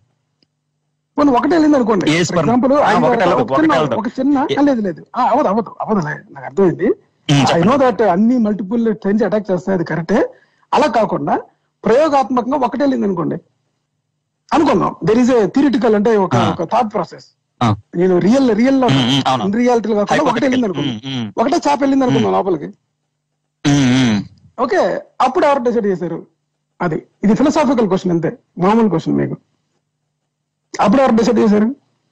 పోనీ ఒకటి వెళ్ళింది అనుకోండి ఏ ఫర్ sperm? ఎగ్జాంపుల్ ఆ, ఒకటి వెళ్ళదు, ఒక చిన్న ఒకటి వెళ్ళదు. ఒక చిన్న ఏ- ఆ, లేదు లేదు ఆ, అవదు అవదు అవదు నాకు అర్థమైంది ఉమ్, ఐ చెప్పండి. నో దట్ అన్ని మల్టిపుల్ ట్రెండ్స్ అటాక్ చేస్తాయి అది కరెక్టే అలా కాకుండా ప్రయోగాత్మకంగా ఒకటే వెళ్ళింది అనుకోండి అనుకుందాం దెర్ ఇస్ ఏ థిరిటికల్ అంటే ఒక ఆ. ఒక థాట్ ప్రాసెస్ ఆ. నేను రియల్ రియల్ ఉమ్, ఉమ్, అవును. ఇన్ రియాలిటీ కాకుండా ఒకటే వెళ్ళింది అనుకోండి ఉమ్, ఉమ్, ఒకటే చాప వెళ్ళింది అనుకుందాం లోపలికి ఉమ్, ఉమ్. ఓకే అప్పుడు ఎవరు డిసైడ్ చేశారు అది ఇది ఫిలసాఫికల్ క్వశ్చన్ అంతే మామూలు క్వశ్చన్ మీకు అప్పుడు ఎవరు డిసైడ్ చేశారు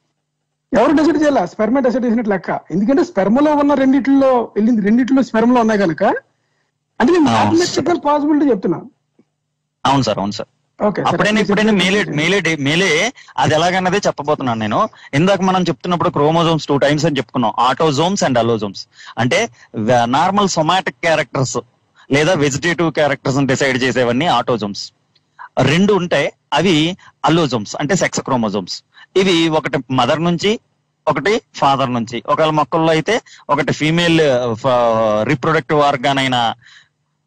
ఎవరు డిసైడ్ చేయాల స్పెర్మ డిసైడ్ చేసినట్టు లెక్క ఎందుకంటే స్పెర్మలో ఉన్న రెండిట్లో వెళ్ళింది రెండిట్లో స్పెర్మ్ లో ఉన్నాయి కనుక అంటే నేను ఆ, మ్యాథమెటికల్ పాసిబిలిటీ చెప్తున్నా అవును సార్ అవును సార్ ఓకే అప్పుడైనా ఇప్పుడైనా మేలే మేలే డే- మేలే అది ఎలాగన్నదే చెప్పబోతున్నాను నేను ఇందాక మనం చెప్తున్నప్పుడు క్రోమోజోమ్స్ టూ టైమ్స్ అని చెప్పుకున్నాం ఆటోజోమ్స్ అండ్ అలోజోమ్స్ అంటే నార్మల్ సొమాటిక్ క్యారెక్టర్స్ లేదా వెజిటేటివ్ క్యారెక్టర్స్ డిసైడ్ చేసేవన్నీ ఆటోజోమ్స్ రెండు ఉంటాయి అవి అల్లోజోమ్స్ అంటే సెక్స్ క్రోమోజోమ్స్ ఇవి ఒకటి మదర్ నుంచి ఒకటి ఫాదర్ నుంచి ఒకవేళ మొక్కల్లో అయితే ఒకటి ఫీమేల్ రీప్రొడక్టివ్ ఆర్గాన్ అయిన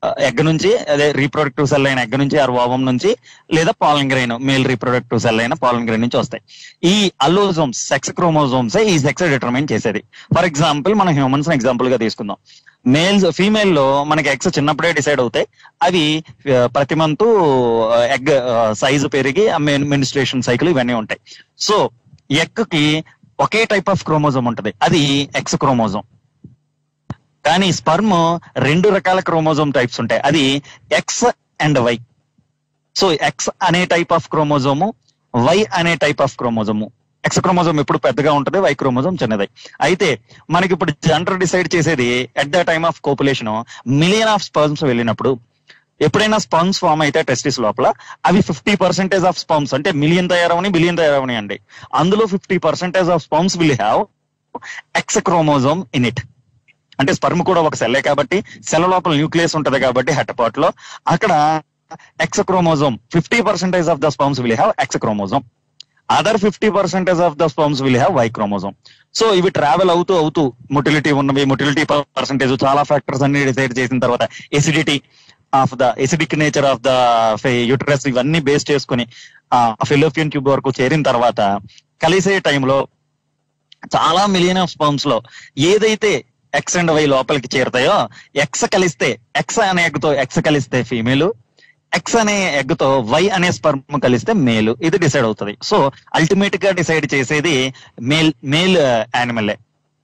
ఎగ్ నుంచి అదే రీప్రొడక్టివ్ సెల్ అయిన ఎగ్ నుంచి ఆర్ ఓవం నుంచి లేదా pollen grain male reproductive cell అయిన పాలన్ గ్రెయిన్ నుంచి వస్తాయి ఈ అల్లోజోమ్స్ సెక్స్ క్రోమోజోమ్స్ ఈ సెక్స్ డిటర్మైన్ చేసేది ఫర్ ఎగ్జాంపుల్ మనం హ్యూమన్స్ ఎగ్జాంపుల్ గా తీసుకుందాం మేల్స్ ఫీమేల్ లో మనకి ఎగ్స్ చిన్నప్పుడే డిసైడ్ అవుతాయి అవి ఆ, ప్రతి మంత్ ఎగ్ సైజు పెరిగి మెనిస్ట్రేషన్ సైకిల్ ఇవన్నీ ఉంటాయి సో ఎగ్ కి ఒకే టైప్ ఆఫ్ క్రోమోజోమ్ ఉంటది అది ఎక్స్ క్రోమోజోమ్ కానీ స్పర్మ్ రెండు రకాల క్రోమోజోమ్ టైప్స్ ఉంటాయి అది X and Y so X అనే టైప్ ఆఫ్ క్రోమోజోము వై అనే type of chromosome X chromosome ఎప్పుడు పెద్దగా ఉంటుంది వై క్రోమోజోమ్ చిన్నది అయితే మనకి ఇప్పుడు జెండర్ డిసైడ్ చేసేది at the time of copulation million of sperms వెళ్ళినప్పుడు ఎప్పుడైనా స్పర్మ్స్ ఫామ్ అయితే టెస్టిస్ లోపల అవి ఫిఫ్టీ పర్సెంటేజ్ ఆఫ్ స్పర్మ్స్ అంటే మిలియన్ తయారవని బిలియన్ తయారవని అండి అందులో fifty percentage of sperms will have X chromosome in it అంటే స్పర్మ్ కూడా ఒక సెల్లే కాబట్టి సెల్ లోపల న్యూక్లియస్ ఉంటది కాబట్టి హెటపాట్ లో అక్కడ X chromosome fifty percentage of the sperms will have X chromosome other fifty percentage of the sperms will have Y chromosome so ఇవి ట్రావెల్ అవుతూ అవుతూ మొటిలిటీ ఉన్నవి మొటిలిటీ పర్సెంటేజ్ చాలా ఫ్యాక్టర్స్ అన్ని డిసైడ్ చేసిన తర్వాత acidity of the acidic nature of the uterus ఇవన్నీ base చేసుకుని ఫిలోపియన్ ట్యూబ్ వరకు చేరిన తర్వాత కలిసే టైంలో చాలా మిలియన్ ఆఫ్ స్పర్మ్స్ లో ఏదైతే ఎక్స్ అండ్ వై లోపలికి చేరుతాయో ఎక్స్ కలిస్తే ఎక్స్ అనే ఎగ్ తో ఎక్స్ కలిస్తే ఫీమేల్ ఎక్స్ అనే ఎగ్ తో వై అనే స్పర్మ్ కలిస్తే మేల్ ఇది డిసైడ్ అవుతుంది సో అల్టిమేట్ గా డిసైడ్ చేసేది మేల్ మేల్ యానిమల్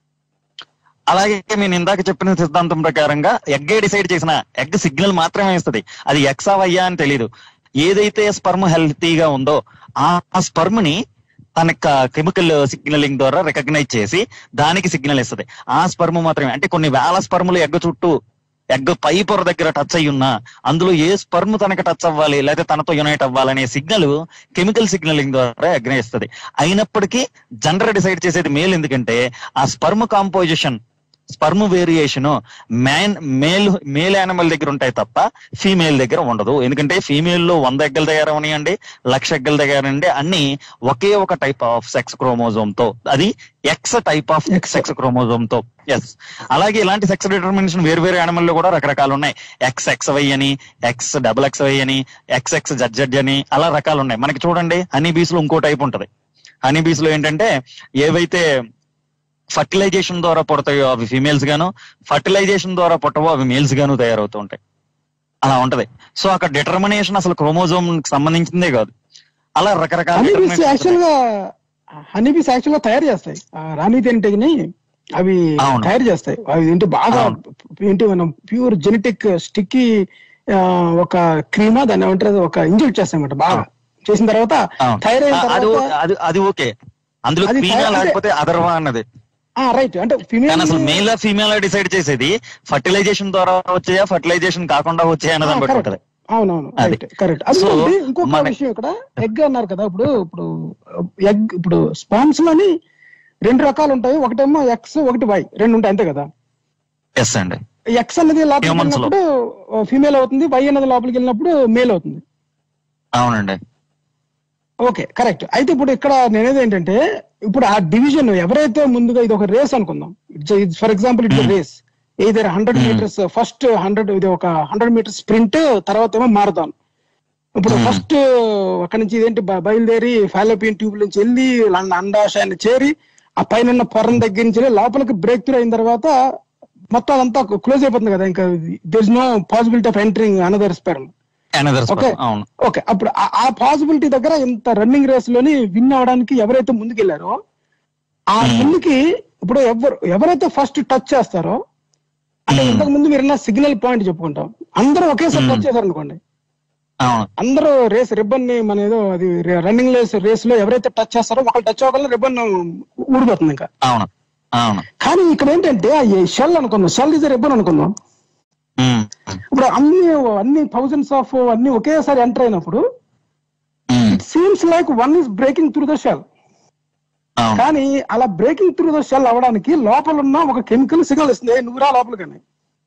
అలాగే నేను ఇందాక చెప్పిన సిద్ధాంతం ప్రకారంగా ఎగ్గే డిసైడ్ చేసిన ఎగ్ సిగ్నల్ మాత్రమే ఇస్తుంది అది ఎక్సా వయ్యా అని తెలియదు ఏదైతే స్పర్మ్ హెల్తీగా ఉందో ఆ స్పర్మ్ ని తన కెమికల్ సిగ్నలింగ్ ద్వారా రికగ్నైజ్ చేసి దానికి సిగ్నల్ ఇస్తుంది ఆ స్పర్మ్ మాత్రమే అంటే కొన్ని వేల స్పర్ములు ఎగ్గ చుట్టూ ఎగ్ పై పొర దగ్గర టచ్ అయి ఉన్నా అందులో ఏ స్పర్మ్ తనకి టచ్ అవ్వాలి లేదా తనతో యునైట్ అవ్వాలనే సిగ్నల్ కెమికల్ సిగ్నలింగ్ ద్వారా ఎగ్నే ఇస్తుంది అయినప్పటికీ జనరల్ డిసైడ్ చేసేది మేల్ ఎందుకంటే ఆ sperm composition sperm variation man male male animal దగ్గర ఉంటాయి తప్ప ఫీమేల్ దగ్గర ఉండదు ఎందుకంటే ఫీమేల్ లో వంద ఎగ్గలు తయారవనియండి లక్ష ఎగ్గలు తయారండి అన్ని ఒకే ఒక టైప్ ఆఫ్ సెక్స్ క్రోమోజోమ్ తో అది X type of X. Sex chromosome తో ఎస్ అలాగే ఇలాంటి సెక్స్ డిటర్మినేషన్ వేరు వేరు యానిమల్ లో కూడా రకరకాలు ఉన్నాయి ఎక్స్ ఎక్స్ వై అని ఎక్స్ డబుల్ ఎక్స్ వై అని ఎక్స్ ఎక్స్ జడ్జెడ్ అని అలా రకాలు ఉన్నాయి మనకి చూడండి హనీ బీస్ లో ఇంకో టైప్ ఉంటది హనీ బీస్ లో ఏంటంటే ఏవైతే ఫర్టిలైజేషన్ ద్వారా పుడతాయో అవి ఫీమేల్స్ గాను ఫర్టిలైజేషన్ ద్వారా పుట్టవో అవి మేల్స్ గాను తయారవుతూ ఉంటాయి అలా ఉంటది సో అక్కడ డిటర్మినేషన్ అసలు క్రోమోజోమ్ సంబంధించిందే కాదు అలా రకరకాల హనీబీస్ determinations యాక్చువల్ ఉన్నాయి. గా హనీబీస్ యాక్చువల్ గా తయారు చేస్తాయి ఆ రాణి తేనెటీగని అవి అవును. తయారు చేస్తాయి అవి ఏంటి బాగా అవును. ఏంటి మనం ప్యూర్ జెనెటిక్ స్టిక్కీ ఒక క్రీమా దాన్ని ఏమంటారు ఒక ఇంజెక్ట్ చేస్తామన్నమాట బాగా చేసిన తర్వాత అవును. తయారైన ఆ, అది తర్వాత అది అది ఓకే అందులో అది క్వీనా తయారు- లేకపోతే అదర్వా అన్నది రైట్ అంటే కానీ అసలు ఫిమేల్ మేల్ ఫీమేల్ డిసైడ్ చేసేది ఫర్టిలైజేషన్ ద్వారా వచ్చాయా ఫర్టిలైజేషన్ కాకుండా వచ్చాయా అన్నదాన్ని బట్టి ఉంటది అవునవును అది. రైట్ కరెక్ట్ అది So, ఒకటి. ఇంకొక మన- విషయం ఇక్కడ ఎగ్ అన్నారు కదా ఇప్పుడు ఇప్పుడు ఎగ్ ఇప్పుడు స్పామ్స్ లోని రెండు రకాలు ఉంటాయి ఒకటేమో ఎక్స్ ఒకటి వై రెండు ఉంటాయి అంతే కదా ఎస్ అండి ఎక్స్ అనేది లోపలికి Humans లో. వెళ్ళినప్పుడు ఫీమేల్ అవుతుంది వై అనేది లోపలికి వెళ్ళినప్పుడు మేల్ అవుతుంది అవునండి ఓకే కరెక్ట్ అయితే ఇప్పుడు ఇక్కడ నేనేది ఏంటంటే ఇప్పుడు ఆ డివిజన్ ఎవరైతే ముందుగా ఇది ఒక రేస్ అనుకుందాం for example it's Hmm. Race ఏదైనా hundred Hmm. Metres first hundred ఇది ఒక హండ్రెడ్ మీటర్స్ స్ప్రింట్ తర్వాత ఏమో మారథాన్ ఇప్పుడు Hmm. ఫస్ట్ అక్కడి నుంచి ఇదేంటి బ- బయలుదేరి ఫాలోపియన్ ట్యూబ్ నుంచి వెళ్ళి లండ అండాశయాన్ని చేరి ఆ పైన ఉన్న పొరం దగ్గర నుంచి వెళ్ళి లోపలికి బ్రేక్ త్రూ అయిన తర్వాత మొత్తం అదంతా క్లోజ్ అయిపోతుంది కదా ఇంకా there is no possibility of entering another sperm another Okay. అవును ఓకే అప్పుడు ఆ- ఆ పాసిబిలిటీ దగ్గర ఇంత రన్నింగ్ రేస్ లోని విన్ అవడానికి ఎవరైతే ముందుకెళ్లారో ఆ Hmm. ముందుకి ఇప్పుడు ఎవరు ఎవరైతే ఫస్ట్ టచ్ చేస్తారో అంటే Hmm. ఇంతకు ముందు మీరు సిగ్నల్ పాయింట్ చెప్పుకుంటాం అందరూ ఒకేసారి Hmm. టచ్ చేశారు అనుకోండి అవును అందరూ రేస్ రిబ్బన్ ని మన ఏదో అది రన్నింగ్ రేస్ రేస్ లో ఎవరైతే టచ్ చేస్తారో ఒకళ్ళు టచ్ అవ్వగల రిబ్బన్ ఊడిపోతుంది ఇంకా అవును అవును కానీ ఇక్కడ ఏంటంటే ఆ షెల్ అనుకుందాం షెల్ ఇస్ రిబ్బన్ అనుకుందాం ఉమ్, ఇప్పుడు అన్ని అన్ని థౌజండ్స్ ఆఫ్ అన్ని ఒకేసారి ఎంటర్ అయినప్పుడు um, it seems like one is breaking through the shell అవును కానీ అలా బ్రేకింగ్ త్రూ ద షెల్ అవడానికి లోపల ఉన్న ఒక కెమికల్ సిగ్నల్ ఇస్తుంది "ఏ, నువ్వురా లోపలికని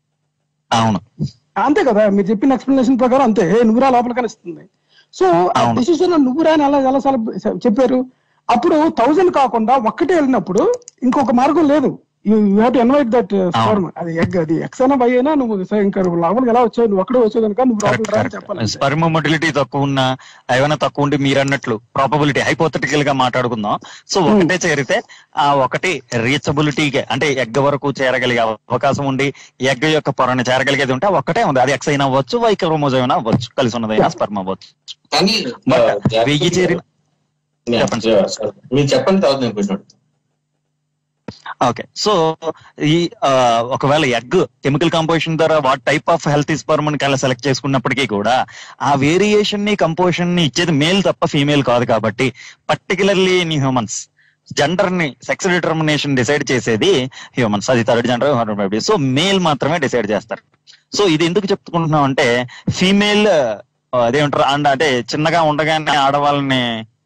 అవును అంతే కదా మీరు చెప్పిన ఎక్స్ప్లెనేషన్ ప్రకారం అంతే "ఏ, నువ్వురా లోపలికని ఇస్తుంది సో ఆ అవును. డిసిషన్ నువ్వురా అని అలా ఎలా సార్లు చెప్పారు అప్పుడు థౌజండ్ కాకుండా ఒక్కటే వెళ్ళినప్పుడు ఇంకొక మార్గం లేదు you have to invite that sperm అది ఎగ్ అది ఎక్స్ అయినా బై అయినా నువ్వు సరే ఇంకా నువ్వు లోపలికి ఎలా వచ్చావు నువ్వు ఒక్కడే వచ్చావు కనుక నువ్వు కరెక్ట్ లోపలికి రా అని కరెక్ట్ చెప్పాలి స్పర్మ్ మొటిలిటీ తక్కువ ఉన్నా ఏమైనా తక్కువ ఉండి మీరు అన్నట్లు ప్రాబబిలిటీ హైపోథెటికల్ గా మాట్లాడుకుందాం సో ఒకటే చేరితే ఆ ఒకటి రీచబిలిటీకి అంటే ఎగ్ వరకు చేరగలిగే అవకాశం ఉండి ఎగ్ యొక్క పొరని చేరగలిగేది ఉంటే ఆ ఒక్కటే ఉంది అది ఎక్స్ అయినా అవ్వచ్చు వై క్రోమోజోమ్ అయినా అవ్వచ్చు కలిసి ఉన్నదైనా స్పర్మ్ అవ్వచ్చు కానీ But uh, వెయ్యి చేరిన Yeah, చెప్పండి. yeah, sorry. మీరు చెప్పండి తర్వాత నేను క్వశ్చన్ అడుగుతాను ఓకే సో ఈ ఆ, ఒకవేళ ఎగ్ కెమికల్ కంపోజిషన్ ద్వారా what type of health sperm ని సెలెక్ట్ చేసుకున్నప్పటికీ కూడా ఆ వేరియేషన్ ని కంపోజిషన్ ని ఇచ్చేది మేల్ తప్ప ఫీమేల్ కాదు కాబట్టి పర్టికులర్లీ ఇన్ హ్యూమన్స్ జెండర్ ని సెక్స్ డిటర్మినేషన్ డిసైడ్ చేసేది హ్యూమన్స్ అది థర్డ్ జెండర్ సో మేల్ మాత్రమే డిసైడ్ చేస్తారు సో ఇది ఎందుకు చెప్పుకుంటున్నాం అంటే ఫీమేల్ అదేమంటారు అండ్ అంటే చిన్నగా ఉండగానే ఆడవాళ్ళని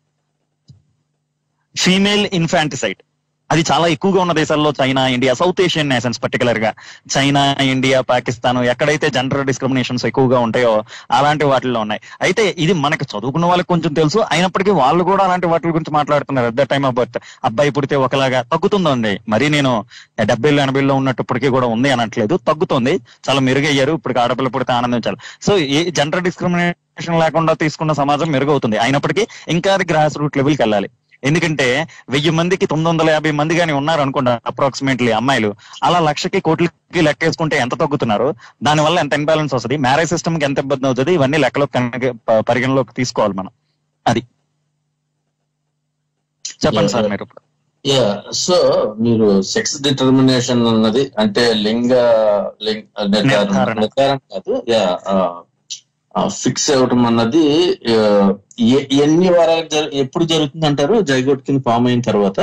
ఫీమేల్ ఇన్ఫాంటిసైడ్ అది చాలా ఎక్కువగా ఉన్న దేశాల్లో China India South Asian nations particular గా చైనా ఇండియా పాకిస్తాన్ ఎక్కడైతే జెండర్ డిస్క్రిమినేషన్స్ ఎక్కువగా ఉంటాయో అలాంటి వాటిల్లో ఉన్నాయి అయితే ఇది మనకి చదువుకున్న వాళ్ళకి కొంచెం తెలుసు అయినప్పటికీ వాళ్ళు కూడా అలాంటి వాటి గురించి మాట్లాడుతున్నారు at the time of birth అబ్బాయి పుడితే ఒకలాగా తగ్గుతుందండి మరి నేను డెబ్బైలో ఎనభైలో ఉన్నప్పటికీ కూడా ఉంది అనట్లేదు తగ్గుతుంది చాలా మెరుగయ్యారు ఇప్పుడు ఆడపిల్ల పుడితే ఆనందించాలి సో ఏ జెండర్ డిస్క్రిమినేషన్ లేకుండా తీసుకున్న సమాజం మెరుగవుతుంది అయినప్పటికీ ఇంకా అది గ్రాస్ రూట్ లెవెల్కి వెళ్ళాలి ఎందుకంటే వెయ్యి మందికి తొమ్మిది వందల యాభై మంది కానీ ఉన్నారు అనుకోండి అప్రాక్సిమేట్లీ అమ్మాయిలు అలా లక్షకి కోట్లకి లెక్కేసుకుంటే ఎంత తగ్గుతున్నారు దానివల్ల ఎంత ఇన్బ్యాలెన్స్ వస్తుంది మ్యారేజ్ సిస్టమ్ కి ఎంత ఇబ్బంది అవుతుంది ఇవన్నీ లెక్కలో కనుక ప- పరిగణలోకి తీసుకోవాలి మనం అది చెప్పండి సార్ మీరు ఇప్పుడు యా సో మీరు సెక్స్ డిటర్మినేషన్ అన్నది అంటే లింగ లింగ నిర్ధారణ నిర్ధారణ. నిర్ధారణ కాదు యా ఫిక్స్ అవ్వటం అన్నది ఆ, ఎ- ఎన్ని వారాలు జరు- ఎప్పుడు జరుగుతుంది అంటారు జైగోట్ కింద ఫామ్ అయిన తర్వాత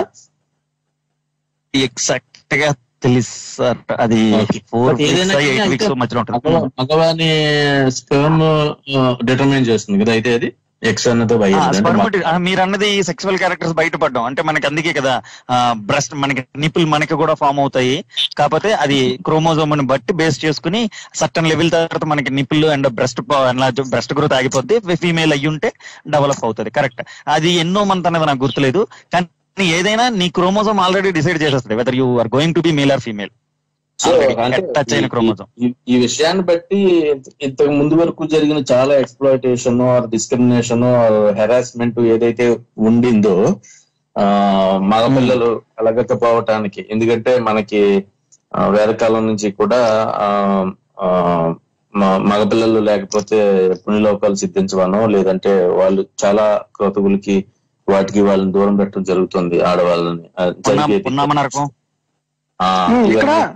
ఎగ్జాక్ట్ గా తెలుసు సార్ అది Okay. ఫోర్ But ఏదైనా వీక్స్ ఎయిట్ కానీ వీక్స్ అంటే మధ్యలో ఉంటుంది మగవా- మగవాని స్పెర్మ్ డిటర్మైన్ చేస్తుంది కదా అయితే అది ఎక్స్ అన్నతో వై అన్నది. అంటే స్పర్మ్ మా- మీరు అన్నది సెక్సువల్ క్యారెక్టర్స్ బయటపడడం అంటే మనకి అందుకే కదా బ్రెస్ట్ మనకి నిపుల్ మనకి కూడా ఫామ్ అవుతాయి కాకపోతే అది క్రోమోజోమ్ ని బట్టి బేస్ చేసుకుని సర్టన్ లెవెల్ తర్వాత మనకి nipple and breast breast growth ఆగిపోద్ది ఫీమేల్ అయ్యి ఉంటే డెవలప్ అవుతుంది కరెక్ట్ అది ఎన్నో మంత్ అనేది నాకు గుర్తులేదు కానీ ఏదైనా నీ క్రోమోజోమ్ ఆల్రెడీ డిసైడ్ చేసేస్తుంది whether you are going to be male or female so Already అంటే touch అయిన ఈ- chromosome. ఈ- ఈ విషయాన్ని బట్టి ఇంత- ఇంతకు ముందు వరకు జరిగిన చాలా ఎక్స్ప్లాయిటేషన్ ఆర్ డిస్క్రిమినేషన్ హెరాస్మెంట్ ఏదైతే ఉండిందో ఆ మగపిల్లలు కలగకపోవటానికి ఎందుకంటే మనకి ఆ, వేదకాలం నుంచి కూడా ఆ ఆ, మ- మగపిల్లలు లేకపోతే పుణ్యలోకాలు సిద్ధించవనో లేదంటే వాళ్ళు చాలా క్రతువులకి వాటికి వాళ్ళని దూరం పెట్టడం జరుగుతుంది ఆడవాళ్ళని ఆ, జరిగేది. పున్నామ నరకం ఆ, ఉమ్, ఇక్కడ ఇవన్నీ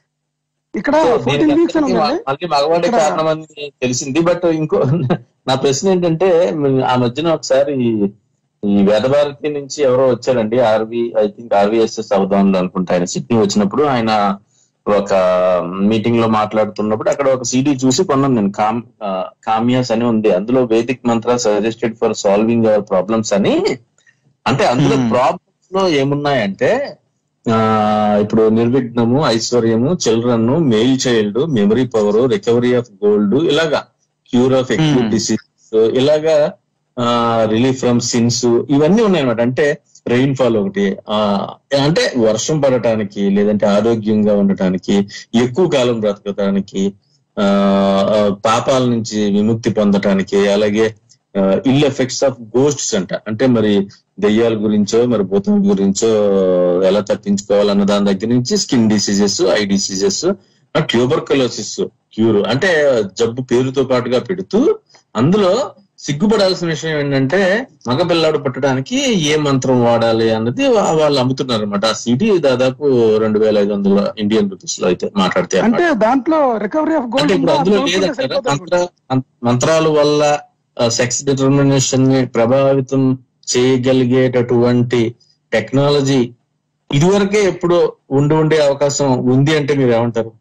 ఇక్కడ సో ఫోర్టీన్ దీనికి వీక్స్ అని అందరికీ ఉందండి మళ్ళీ మగవాడే ఇక్కడ- కారణం అని తెలిసింది బట్ ఇంకో నా ప్రశ్న ఏంటంటే మ్, ఆ మధ్యన ఒకసారి ఈ వేదభారతి నుంచి ఎవరో వచ్చారండి R V I think R V S S Avadhanulu అనుకుంటా ఆయన సిడ్నీ వచ్చినప్పుడు ఆయన ఒక మీటింగ్ లో మాట్లాడుతున్నప్పుడు అక్కడ ఒక సీడీ చూసి కొన్నాను నేను కామ్ ఆ, కామ్యాస్ అని ఉంది అందులో Vedic mantra suggested for solving our problems అని అంటే అందులో Hmm. ప్రాబ్లమ్స్ లో ఏమున్నాయంటే ఆ ఇప్పుడు నిర్విఘ్నము ఐశ్వర్యము children male child memory power recovery of gold ఇలాగా cure of acute Hmm. Disease ఇలాగా రిలీఫ్ ఫ్రమ్ సిన్స్ ఇవన్నీ ఉన్నాయన్నమాట అంటే రెయిన్ ఫాల్ ఒకటి ఆ అంటే వర్షం పడటానికి లేదంటే ఆరోగ్యంగా ఉండటానికి ఎక్కువ కాలం బ్రతకటానికి ఆ ఆ, పాపాల నుంచి విముక్తి పొందటానికి అలాగే ఇల్ ఎఫెక్ట్స్ ఆఫ్ గోస్ట్స్ అంట అంటే మరి దెయ్యాల గురించో మరి భూతం గురించో ఎలా తప్పించుకోవాలన్న దాని దగ్గర నుంచి skin diseases eye diseases tuberculosis cure అంటే జబ్బు పేరుతో పాటుగా పెడుతూ అందులో సిగ్గుపడాల్సిన విషయం ఏంటంటే మగపిల్లాడు పట్టడానికి ఏ మంత్రం వాడాలి అన్నది వా- వాళ్ళు అమ్ముతున్నారు అనమాట ఆ సిటీ దాదాపు రెండు వేల ఐదు వందల ఇండియన్ రూపీస్ లో అయితే మాట్లాడితే అన్నమాట. అంటే దాంట్లో రికవరీ ఆఫ్ అంటే ఇప్పుడు అందులో గోల్డ్ లేదంటారా మంత్ర మం- మంత్రాల వల్ల సెక్స్ డిటర్మినేషన్ ని ప్రభావితం చేయగలిగేటటువంటి టెక్నాలజీ ఇదివరకే ఎప్పుడు ఉండి ఉండే అవకాశం ఉంది అంటే మీరు ఏమంటారు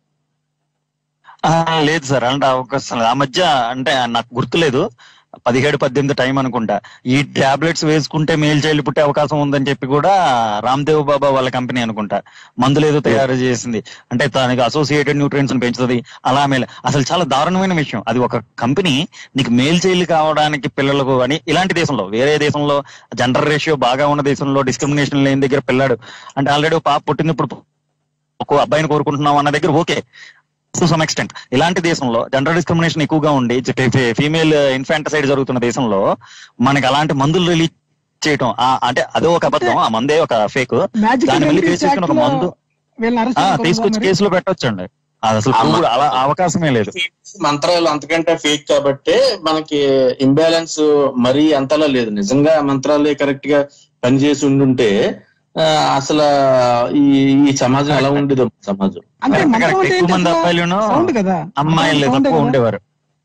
ఆ, లేదు సార్ అంటే అవకాశం లేదు. ఆ మధ్య అంటే నాకు గుర్తులేదు పదిహేడు పద్దెనిమిది టైం అనుకుంటా ఈ టాబ్లెట్స్ వేసుకుంటే మేల్ చైల్డ్ పుట్టే అవకాశం ఉందని చెప్పి కూడా రామ్దేవ్ బాబా వాళ్ళ కంపెనీ అనుకుంటా మందులు ఏదో తయారు చేసింది అంటే దానికి అసోసియేటెడ్ న్యూట్రియన్స్ పెంచుతుంది అలా మేల్ అసలు చాలా దారుణమైన విషయం అది ఒక కంపెనీ నీకు మేల్ చైల్డ్ కావడానికి పిల్లలకు అని ఇలాంటి దేశంలో వేరే దేశంలో జెండర్ రేషియో బాగా ఉన్న దేశంలో డిస్క్రిమినేషన్ లేని దగ్గర పిల్లాడు అంటే ఆల్రెడీ పాప పుట్టినప్పుడు ఒక అబ్బాయిని కోరుకుంటున్నాం అన్న దగ్గర ఓకే టు సమ్ ఎక్స్టెంట్ ఇలాంటి దేశంలో జెండర్ డిస్క్రిమినేషన్ ఎక్కువగా ఉండి ఫీమేల్ ఇన్ఫాంటసైడ్ జరుగుతున్న దేశంలో మనకి అలాంటి మందులు రిలీజ్ చేయటం ఆ- అంటే అదో ఒక అబద్ధం ఆ మందే ఒక ఫేక్ మ్యాజిక్ దాన్ని మళ్ళీ బేస్ చేసుకుని ఒక మందు వీళ్ళని ఆ, అరెస్ట్ తీసుకొచ్చి కేసులో పెట్టొచ్చండి అది అసలు అమ్మ. prove అలా అవకాశమే లేదు మంత్రాలు అంతకంటే ఫేక్ కాబట్టి మనకి ఇంబ్యాలెన్స్ మరీ అంతలా లేదు నిజంగా ఆ మంత్రాలే కరెక్ట్ గా పనిచేసి ఉండుంటే ఆ, అసలు ఈ ఈ సమాజం ఎలా ఉండేదో సమాజం అంటే Correct, మంత్రం correct. అంటే ఎక్కువ మంది అబ్బాయిలును సౌండ్ కదా అమ్మాయిలు సౌండే తక్కువ కదా. ఉండేవారు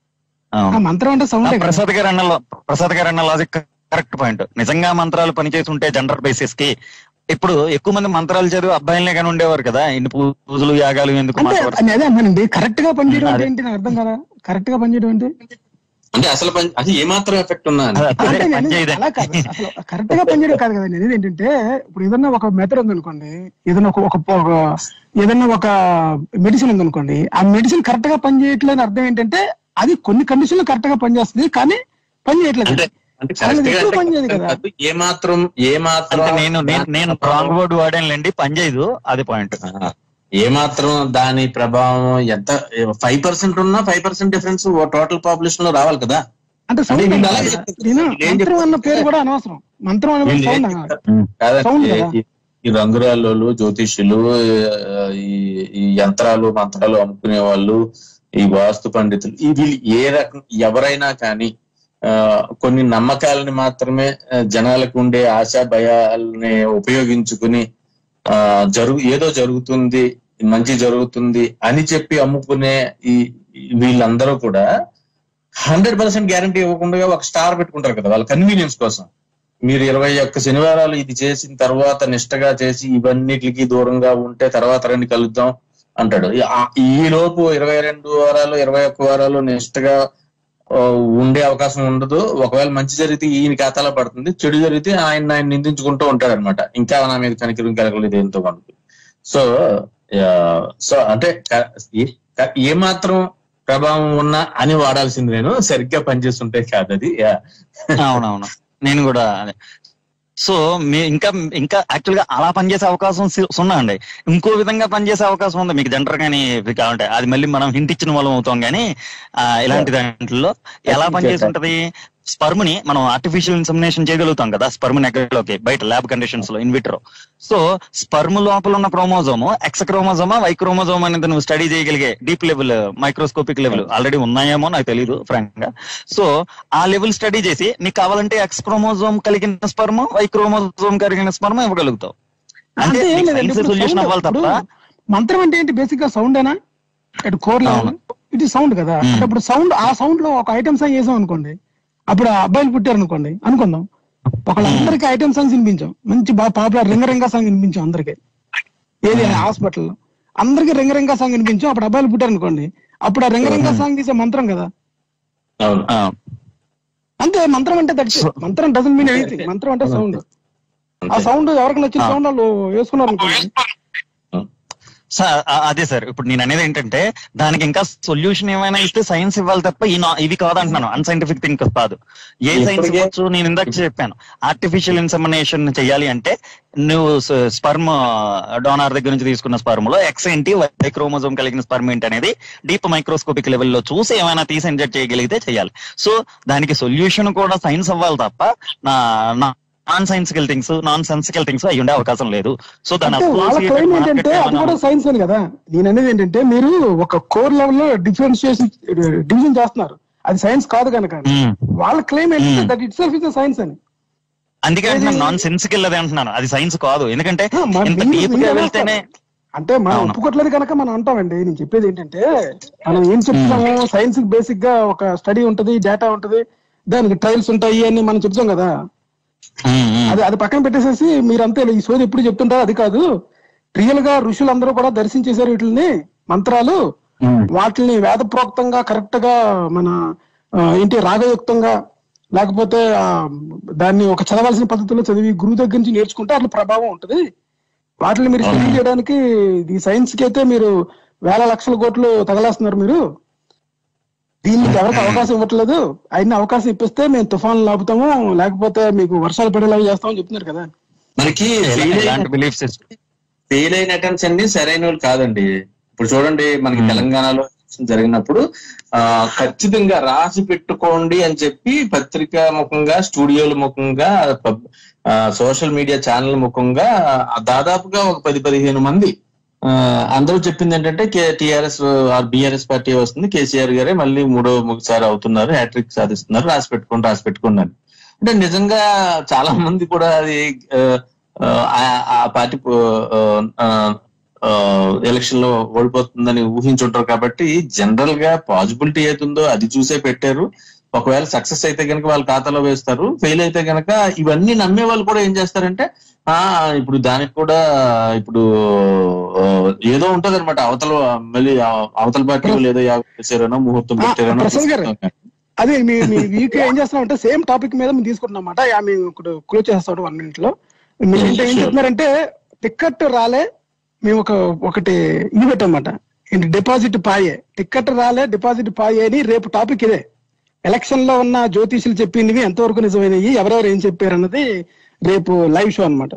ఆ, అవును. మంత్రం అంటే సౌండ్ ఆ, ప్రసాద్ గారు అన్న లో- ప్రసాద్ గారు అన్న లాజిక్ కరెక్ట్ పాయింట్ నిజంగా మంత్రాలు పనిచేసి ఉంటే జెండర్ బేసిస్ కి ఇప్పుడు ఎక్కువ మంది మంత్రాలు చదివి అబ్బాయిలనే కానీ ఉండేవారు కదా ఇన్ని పూజలు యాగాలు ఎందుకు అంటే మాట్లాడరు? నేను అదే అన్నానండి కరెక్ట్ గా పనిచేయడం అంటే అదే. ఏంటి నాకు అర్థం కదా కరెక్ట్ గా పనిచేయడం అంటే అంటే అసలు పని అది ఏమాత్రం ఎఫెక్ట్ ఉన్నా అని. అదే, అంటే అదే, నేను పని చేయదే. అలా కాదు అసలు కరెక్ట్ గా పనిచేయడం కాదు కదా నేను ఏంటంటే ఇప్పుడు ఏదన్నా ఒక మెథడ్ ఉందనుకోండి ఏదన్నా ఒక ఒక ఒక- ఏదన్నా ఒక మెడిసిన్ ఉందనుకోండి ఆ మెడిసిన్ కరెక్ట్ గా పనిచేయట్లేని అర్థం ఏంటంటే అది కొన్ని కండిషన్లు కరెక్ట్ గా పనిచేస్తుంది కానీ పని చేయట్లేదు అంటే అంటే అసలు కరెక్ట్ గా ఎప్పుడు అంటే పని చేయదు కదా. కాదు. ఏమాత్రం ఏమాత్రం అంటే నేను నేను నేను రాంగ్ వర్డ్ వాడానులేండి పని చేయదు అది పాయింట్ ఆ, ఏమాత్రం దాని ప్రభావం ఎంత ఫైవ్ పర్సెంట్ ఉన్నా five percent difference total population లో రావాలి కదా అంటే సౌండ్ అంటే వీళ్ళు అన్నారు అలాగే కదా. చెప్తారు. నేను వీళ్ళు ఏం మంత్రం చెప్తారు? అన్న పేరు కూడా అనవసరం మంత్రం అనే వీళ్ళు ఏం సౌండ్ అన్నారు చెప్తారు? కాదండి, సౌండ్ కదా. ఈ- ఈ రంగురాళ్ళు జ్యోతిష్యులు ఆ, ఈ ఈ యంత్రాలు మంత్రాలు అమ్ముకునే వాళ్ళు ఈ వాస్తు పండితులు ఈ వీళ్ళు ఏ రకం ఎవరైనా కానీ ఆ, కొన్ని నమ్మకాలని మాత్రమే ఆ, జనాలకు ఉండే ఆశా భయాలని ఉపయోగించుకుని ఆ జరుగు ఏదో జరుగుతుంది మంచి జరుగుతుంది అని చెప్పి అమ్ముకునే ఈ ఈ వీళ్ళందరూ కూడా హండ్రెడ్ పర్సెంట్ గ్యారంటీ ఇవ్వకుండా ఒక స్టార్ పెట్టుకుంటారు కదా వాళ్ళ కన్వీనియన్స్ కోసం మీరు ఇరవై ఒక్క శనివారాలు ఇది చేసిన తర్వాత నిష్టగా చేసి ఇవన్నిటికి దూరంగా ఉంటే తర్వాత రండి కలుద్దాం అంటాడు ఈ- ఆ- ఈ లోపు ఇరవై రెండు వారాలు ఇరవై ఒక్క వారాలు నిష్టగా ఆ, ఉండే అవకాశం ఉండదు ఒకవేళ మంచి జరిగితే ఈయన ఖాతాలో పడుతుంది చెడు జరిగితే ఆయన ఆయన నిందించుకుంటూ ఉంటాడు అనమాట ఇంకా నా మీద కనికరం కలగలేదు ఎంతో మనకు సో ఆ, సో అంటే క- ఏ- క- ఏమాత్రం ప్రభావం ఉన్నా అని వాడాల్సింది నేను సరిగ్గా పనిచేస్తుంటే కాదు అది యా. అవునవును నేను కూడా అదే సో మీ ఇంకా ఇంకా యాక్చువల్ గా అలా పనిచేసే అవకాశం సి- సున్నా అండి ఇంకో విధంగా పనిచేసే అవకాశం ఉంది మీకు జెండర్ కానీ ఇది కావాలంటే అది మళ్ళీ మనం హింట్ ఇచ్చిన వాళ్ళం అవుతాం కానీ ఆ, ఇలాంటి దాంట్లో ఎలా పనిచేసి ఉంటది స్పర్మ్ ని మనం ఆర్టిఫిషియల్ ఇన్సమినేషన్ చేయగలుగుతాం కదా స్పర్మ్ నెగ్గలోకి బయట ల్యాబ్ కండిషన్స్ లో ఇన్విట్రో సో స్పర్మ్ లోపల ఉన్న క్రోమోజోమ్ ఎక్స్ క్రోమోజోమా వై క్రోమోజోమ్ అనేది నువ్వు స్టడీ చేయగలిగే deep level microscopic level already ఉన్నాయేమో నాకు తెలియదు ఫ్రాంక్ గా సో ఆ లెవెల్ స్టడీ చేసి నీకు కావాలంటే ఎక్స్ క్రోమోజోమ్ కలిగిన స్పర్మ్ వై క్రోమోజోమ్ కలిగిన స్పర్మ్ ఇవ్వగలుగుతావు అంటే అంటే ఏం లేదండి, సైన్స్ ఇప్పుడు సొల్యూషన్ sound అవ్వాలి తప్ప ఇప్పుడు మంత్రం అంటే ఏంటి బేసిక్ గా సౌండ్ ఏనా ఇటు కోర్ లెవెల్ అవును. ఇది సౌండ్ కదా Hmm. అంటే ఇప్పుడు సౌండ్ ఆ సౌండ్ లో ఒక ఐటమ్ సాంగ్ చేసాం అనుకోండి అప్పుడు ఆ అబ్బాయిలు పుట్టారు అనుకోండి అనుకుందాం ఒకళ్ళందరికీ ఐటమ్ సాంగ్స్ వినిపించాం మంచి బాగా పాపులర్ రింగ రింగా సాంగ్ వినిపించాం అందరికి ఏది హాస్పిటల్లో అందరికి రింగ రింగా సాంగ్ వినిపించాం అప్పుడు అబ్బాయిలు పుట్టారు అనుకోండి అప్పుడు ఆ రింగ రింగా సాంగ్ తీసే మంత్రం కదా అవును ఆ, అంతే మంత్రం అంటే దట్ మంత్రం డజన్ మీన్ ఎనీథింగ్ మంత్రం అంటే సౌండ్ ఆ సౌండ్ ఎవరికి నచ్చిన సౌండ్ వాళ్ళు వేసుకున్నారు అనుకోండి సార్ ఆ- అదే సార్ ఇప్పుడు నేను అనేది ఏంటంటే దానికి ఇంకా సొల్యూషన్ ఏమైనా ఇస్తే సైన్స్ ఇవ్వాలి తప్ప ఈ నా- ఇవి కాదంటున్నాను అన్సైంటిఫిక్ థింక్ కాదు ఏ సైన్స్ ఇప్పటికే- ఇవ్వచ్చు నేను ఇందాక చెప్పాను ఆర్టిఫిషియల్ ఇన్సమినేషన్ చేయాలి అంటే నువ్వు స్పర్మ్ డోనార్ దగ్గర నుంచి తీసుకున్న స్పర్మ్ లో ఎక్స్ ఏంటి వై క్రోమోజోమ్ కలిగిన స్పర్మ్ ఏంటి అనేది డీప్ మైక్రోస్కోపిక్ లెవెల్లో చూసి ఏమైనా తీసి ఇంజెక్ట్ చేయగలిగితే చేయాలి సో దానికి సొల్యూషన్ కూడా సైన్స్ అవ్వాలి తప్ప నా nonsensical things nonsensical things అయి ఉండే అవకాశం లేదు సో దాని అంటే వాళ్ళ associated క్లెయిమ్ market ఏంటంటే అది ఏమైనా కూడా సైన్స్ అని కదా నేను అనేది ఏంటంటే మీరు ఒక కోర్ లెవెల్ లో డిఫరెన్షియేషన్ డివిజన్ చేస్తున్నారు అది సైన్స్ కాదు కనుక మ్మ్. వాళ్ళ క్లెయిమ్ ఏంటంటే Hmm. That itself is science అని అందుకే అంటున్నాను నాన్ సెన్సికల్ అది అంటున్నాను అది సైన్స్ కాదు ఎందుకంటే ఆ, మరి ఇంత మీరు- డీప్ మీరు గా ఎలా వెళ్తేనే అంటే మనం అవును. ఒప్పుకోవట్లేదు కనుక మనం అంటామండి నేను చెప్పేది ఏంటంటే మనం ఏం చెప్తాము సైన్స్ బేసిక్ గా ఒక స్టడీ ఉంటది డేటా ఉంటది దానికి ట్రయల్స్ ఉంటాయి అని మనం చెప్తాం కదా మ్మ్, మ్మ్. అది అది పక్కన పెట్టేసేసి మీరంతా ఇలా ఈ సోది ఎప్పుడు చెప్తుంటారు అది కాదు రియల్ గా ఋషులందరూ కూడా దర్శించేశారు వీటిని మంత్రాలు మ్మ్. వాటిని వేదప్రోక్తంగా కరెక్ట్ గా మన ఆ, ఏంటి రాగయుక్తంగా లేకపోతే ఆ, దాన్ని ఒక చదవాల్సిన పద్ధతిలో చదివి గురువు దగ్గర నుంచి నేర్చుకుంటే అట్లా ప్రభావం ఉంటది వాటిని మీరు స్టడీ చేయడానికి ఈ సైన్స్ కి అయితే మీరు వేల లక్షల కోట్లు తగలేస్తున్నారు మీరు దీనికి ఎవరికి అవకాశం ఇవ్వట్లేదు అయిన అవకాశం ఇప్పిస్తే మేము తుఫాన్లు ఆపుతాము లేకపోతే మీకు వర్షాలు పడేలాగా చేస్తామని చెప్తున్నారు కదా మనకి ఎలా- fail అయిన- ఎలాంటి బిలీఫ్ సిస్టమ్ ఫెయిల్ అయిన అటెంప్ట్స్ అన్ని సరైన వాళ్ళు కాదండి ఇప్పుడు చూడండి మనకి Hmm. తెలంగాణలో election జరిగినప్పుడు ఆ ఖచ్చితంగా రాసి పెట్టుకోండి అని చెప్పి పత్రికా ముఖంగా స్టూడియోల ముఖంగా సోషల్ మీడియా ఛానల్ ముఖంగా ఆ దాదాపుగా ఒక పది పదిహేను మంది ఆ, అందరూ చెప్పింది ఏంటంటే టిఆర్ఎస్ ఆర్ బిఆర్ఎస్ పార్టీ వస్తుంది కేసీఆర్ గారే మళ్ళీ మూడో ఒకసారి అవుతున్నారు హ్యాట్రిక్ సాధిస్తున్నారు రాసి పెట్టుకోండి రాసి పెట్టుకోండి అని అంటే నిజంగా చాలా మంది కూడా అది ఆ, ఆ- ఆ పార్టీ ఎలక్షన్ లో ఓడిపోతుందని ఊహించుంటారు కాబట్టి జనరల్ గా పాజిబిలిటీ ఏతుందో అది చూసే పెట్టారు ఒకవేళ సక్సెస్ అయితే కనుక వాళ్ళ ఖాతాలో వేస్తారు ఫెయిల్ అయితే కనుక ఇవన్నీ నమ్మే వాళ్ళు కూడా ఏం చేస్తారంటే ఆ ఇప్పుడు దానికి కూడా ఇప్పుడు ఆ, ఏదో ఉంటది అనమాట అవతల మళ్ళీ ఆ- అవతల పార్టీ వాళ్ళు ఏదో యాగం చేశారనో ముహూర్తం ఆ, పెట్టారనో ప్రసాద్ గారు. అదే మీ మీ వీక్ ఏం చేస్తున్నాం అంటే సేమ్ టాపిక్ మీద మేము తీసుకుంటున్నాం అన్నమాట యా, మేము ఇప్పుడు క్లోజ్ చేస్తాం వన్ మినిట్ లో మీరు అంటే ఏం Sure. చెప్తున్నారంటే టికెట్ రాలే మేము ఒక ఒకటి ఇది పెట్టామన్నమాట ఏంటి డిపాజిట్ పాయే టికెట్ రాలే డిపాజిట్ పాయే అని రేపు టాపిక్ ఇదే ఎలక్షన్ లో ఉన్న జ్యోతిషులు చెప్పినవి ఎంతవరకు నిజమైనవి ఎవరెవరు ఏం చెప్పారు అన్నది రేపు లైవ్ షో అన్నమాట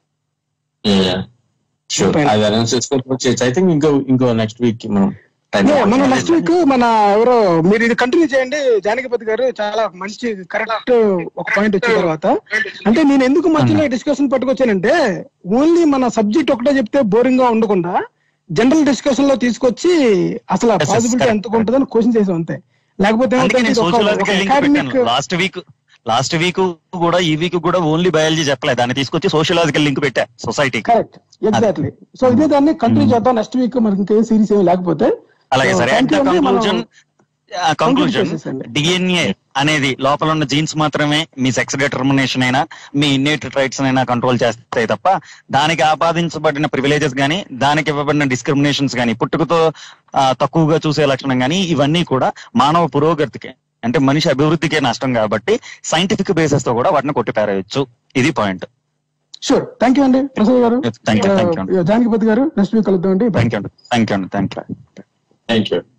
షూర్ అది అనౌన్స్ చేసుకొని వచ్చేసి ఐ థింక్ ఇంకో ఇంకో నెక్స్ట్ వీక్ మనం time Yeah, మన ఇవ్వాలి. నెక్స్ట్ వీక్ మన ఎవరో మీరు ఇది కంటిన్యూ చేయండి జానకిపతి గారు చాలా మంచి కరెక్ట్ ఒక పాయింట్ వచ్చిన తర్వాత అంటే నేను ఎందుకు మధ్యలో డిస్కషన్ పట్టుకొచ్చానంటే ఓన్లీ మన సబ్జెక్ట్ ఒకటే చెప్తే బోరింగ్ గా ఉండకుండా జనరల్ డిస్కషన్ లో తీసుకొచ్చి అసలు Yes, yes, పాసిబిలిటీ correct. ఎంత ఉంటుందని క్వశ్చన్ చేసాం అంతే లేకపోతే అందుకే నేను సోషియాలజికల్ లింక్ అకాడమిక్ పెట్టాను లాస్ట్ వీక్ లాస్ట్ వీక్ కూడా ఈ వీక్ కూడా ఓన్లీ బయాలజీ చెప్పలేదు దాన్ని తీసుకొచ్చి సోషియాలజికల్ లింక్ పెట్టా సొసైటీకి కరెక్ట్ ఎగ్జాక్ట్లీ సో ఇదే దాన్ని కంటిన్యూ Hmm. చేద్దాం నెక్స్ట్ వీక్ మనకి ఇంకేం సిరీస్ ఏమి లేకపోతే అలాగే So, సరే thank you అండి. మనం కంక్లూజన్ కంక్లూజన్ చేసేసండి. డిఎన్ఏ అనేది లోపల ఉన్న జీన్స్ మాత్రమే మీ సెక్స్ డిటర్మినేషన్ అయినా మీ ఇన్నేట్ రైట్స్ అయినా కంట్రోల్ చేస్తాయి తప్ప దానికి ఆపాదించబడిన ప్రివిలేజెస్ గానీ దానికి ఇవ్వబడిన డిస్క్రిమినేషన్స్ గానీ పుట్టుకతో ఆ, తక్కువగా చూసే లక్షణం గానీ ఇవన్నీ కూడా మానవ పురోగతికి అంటే మనిషి అభివృద్ధికే నష్టం కాబట్టి సైంటిఫిక్ బేసిస్ తో కూడా వాటిని కొట్టిపారేయచ్చు ఇది పాయింట్ షూర్ థ్యాంక్ యూ అండి ప్రసాద్ గారు Yes, thank you, thank you. జానకిపతి గారు నెక్స్ట్ వీక్ కలుద్దాం అండి థ్యాంక్ యూ అండి థ్యాంక్ యూ అండి థ్యాంక్ యూ థ్యాంక్ యూ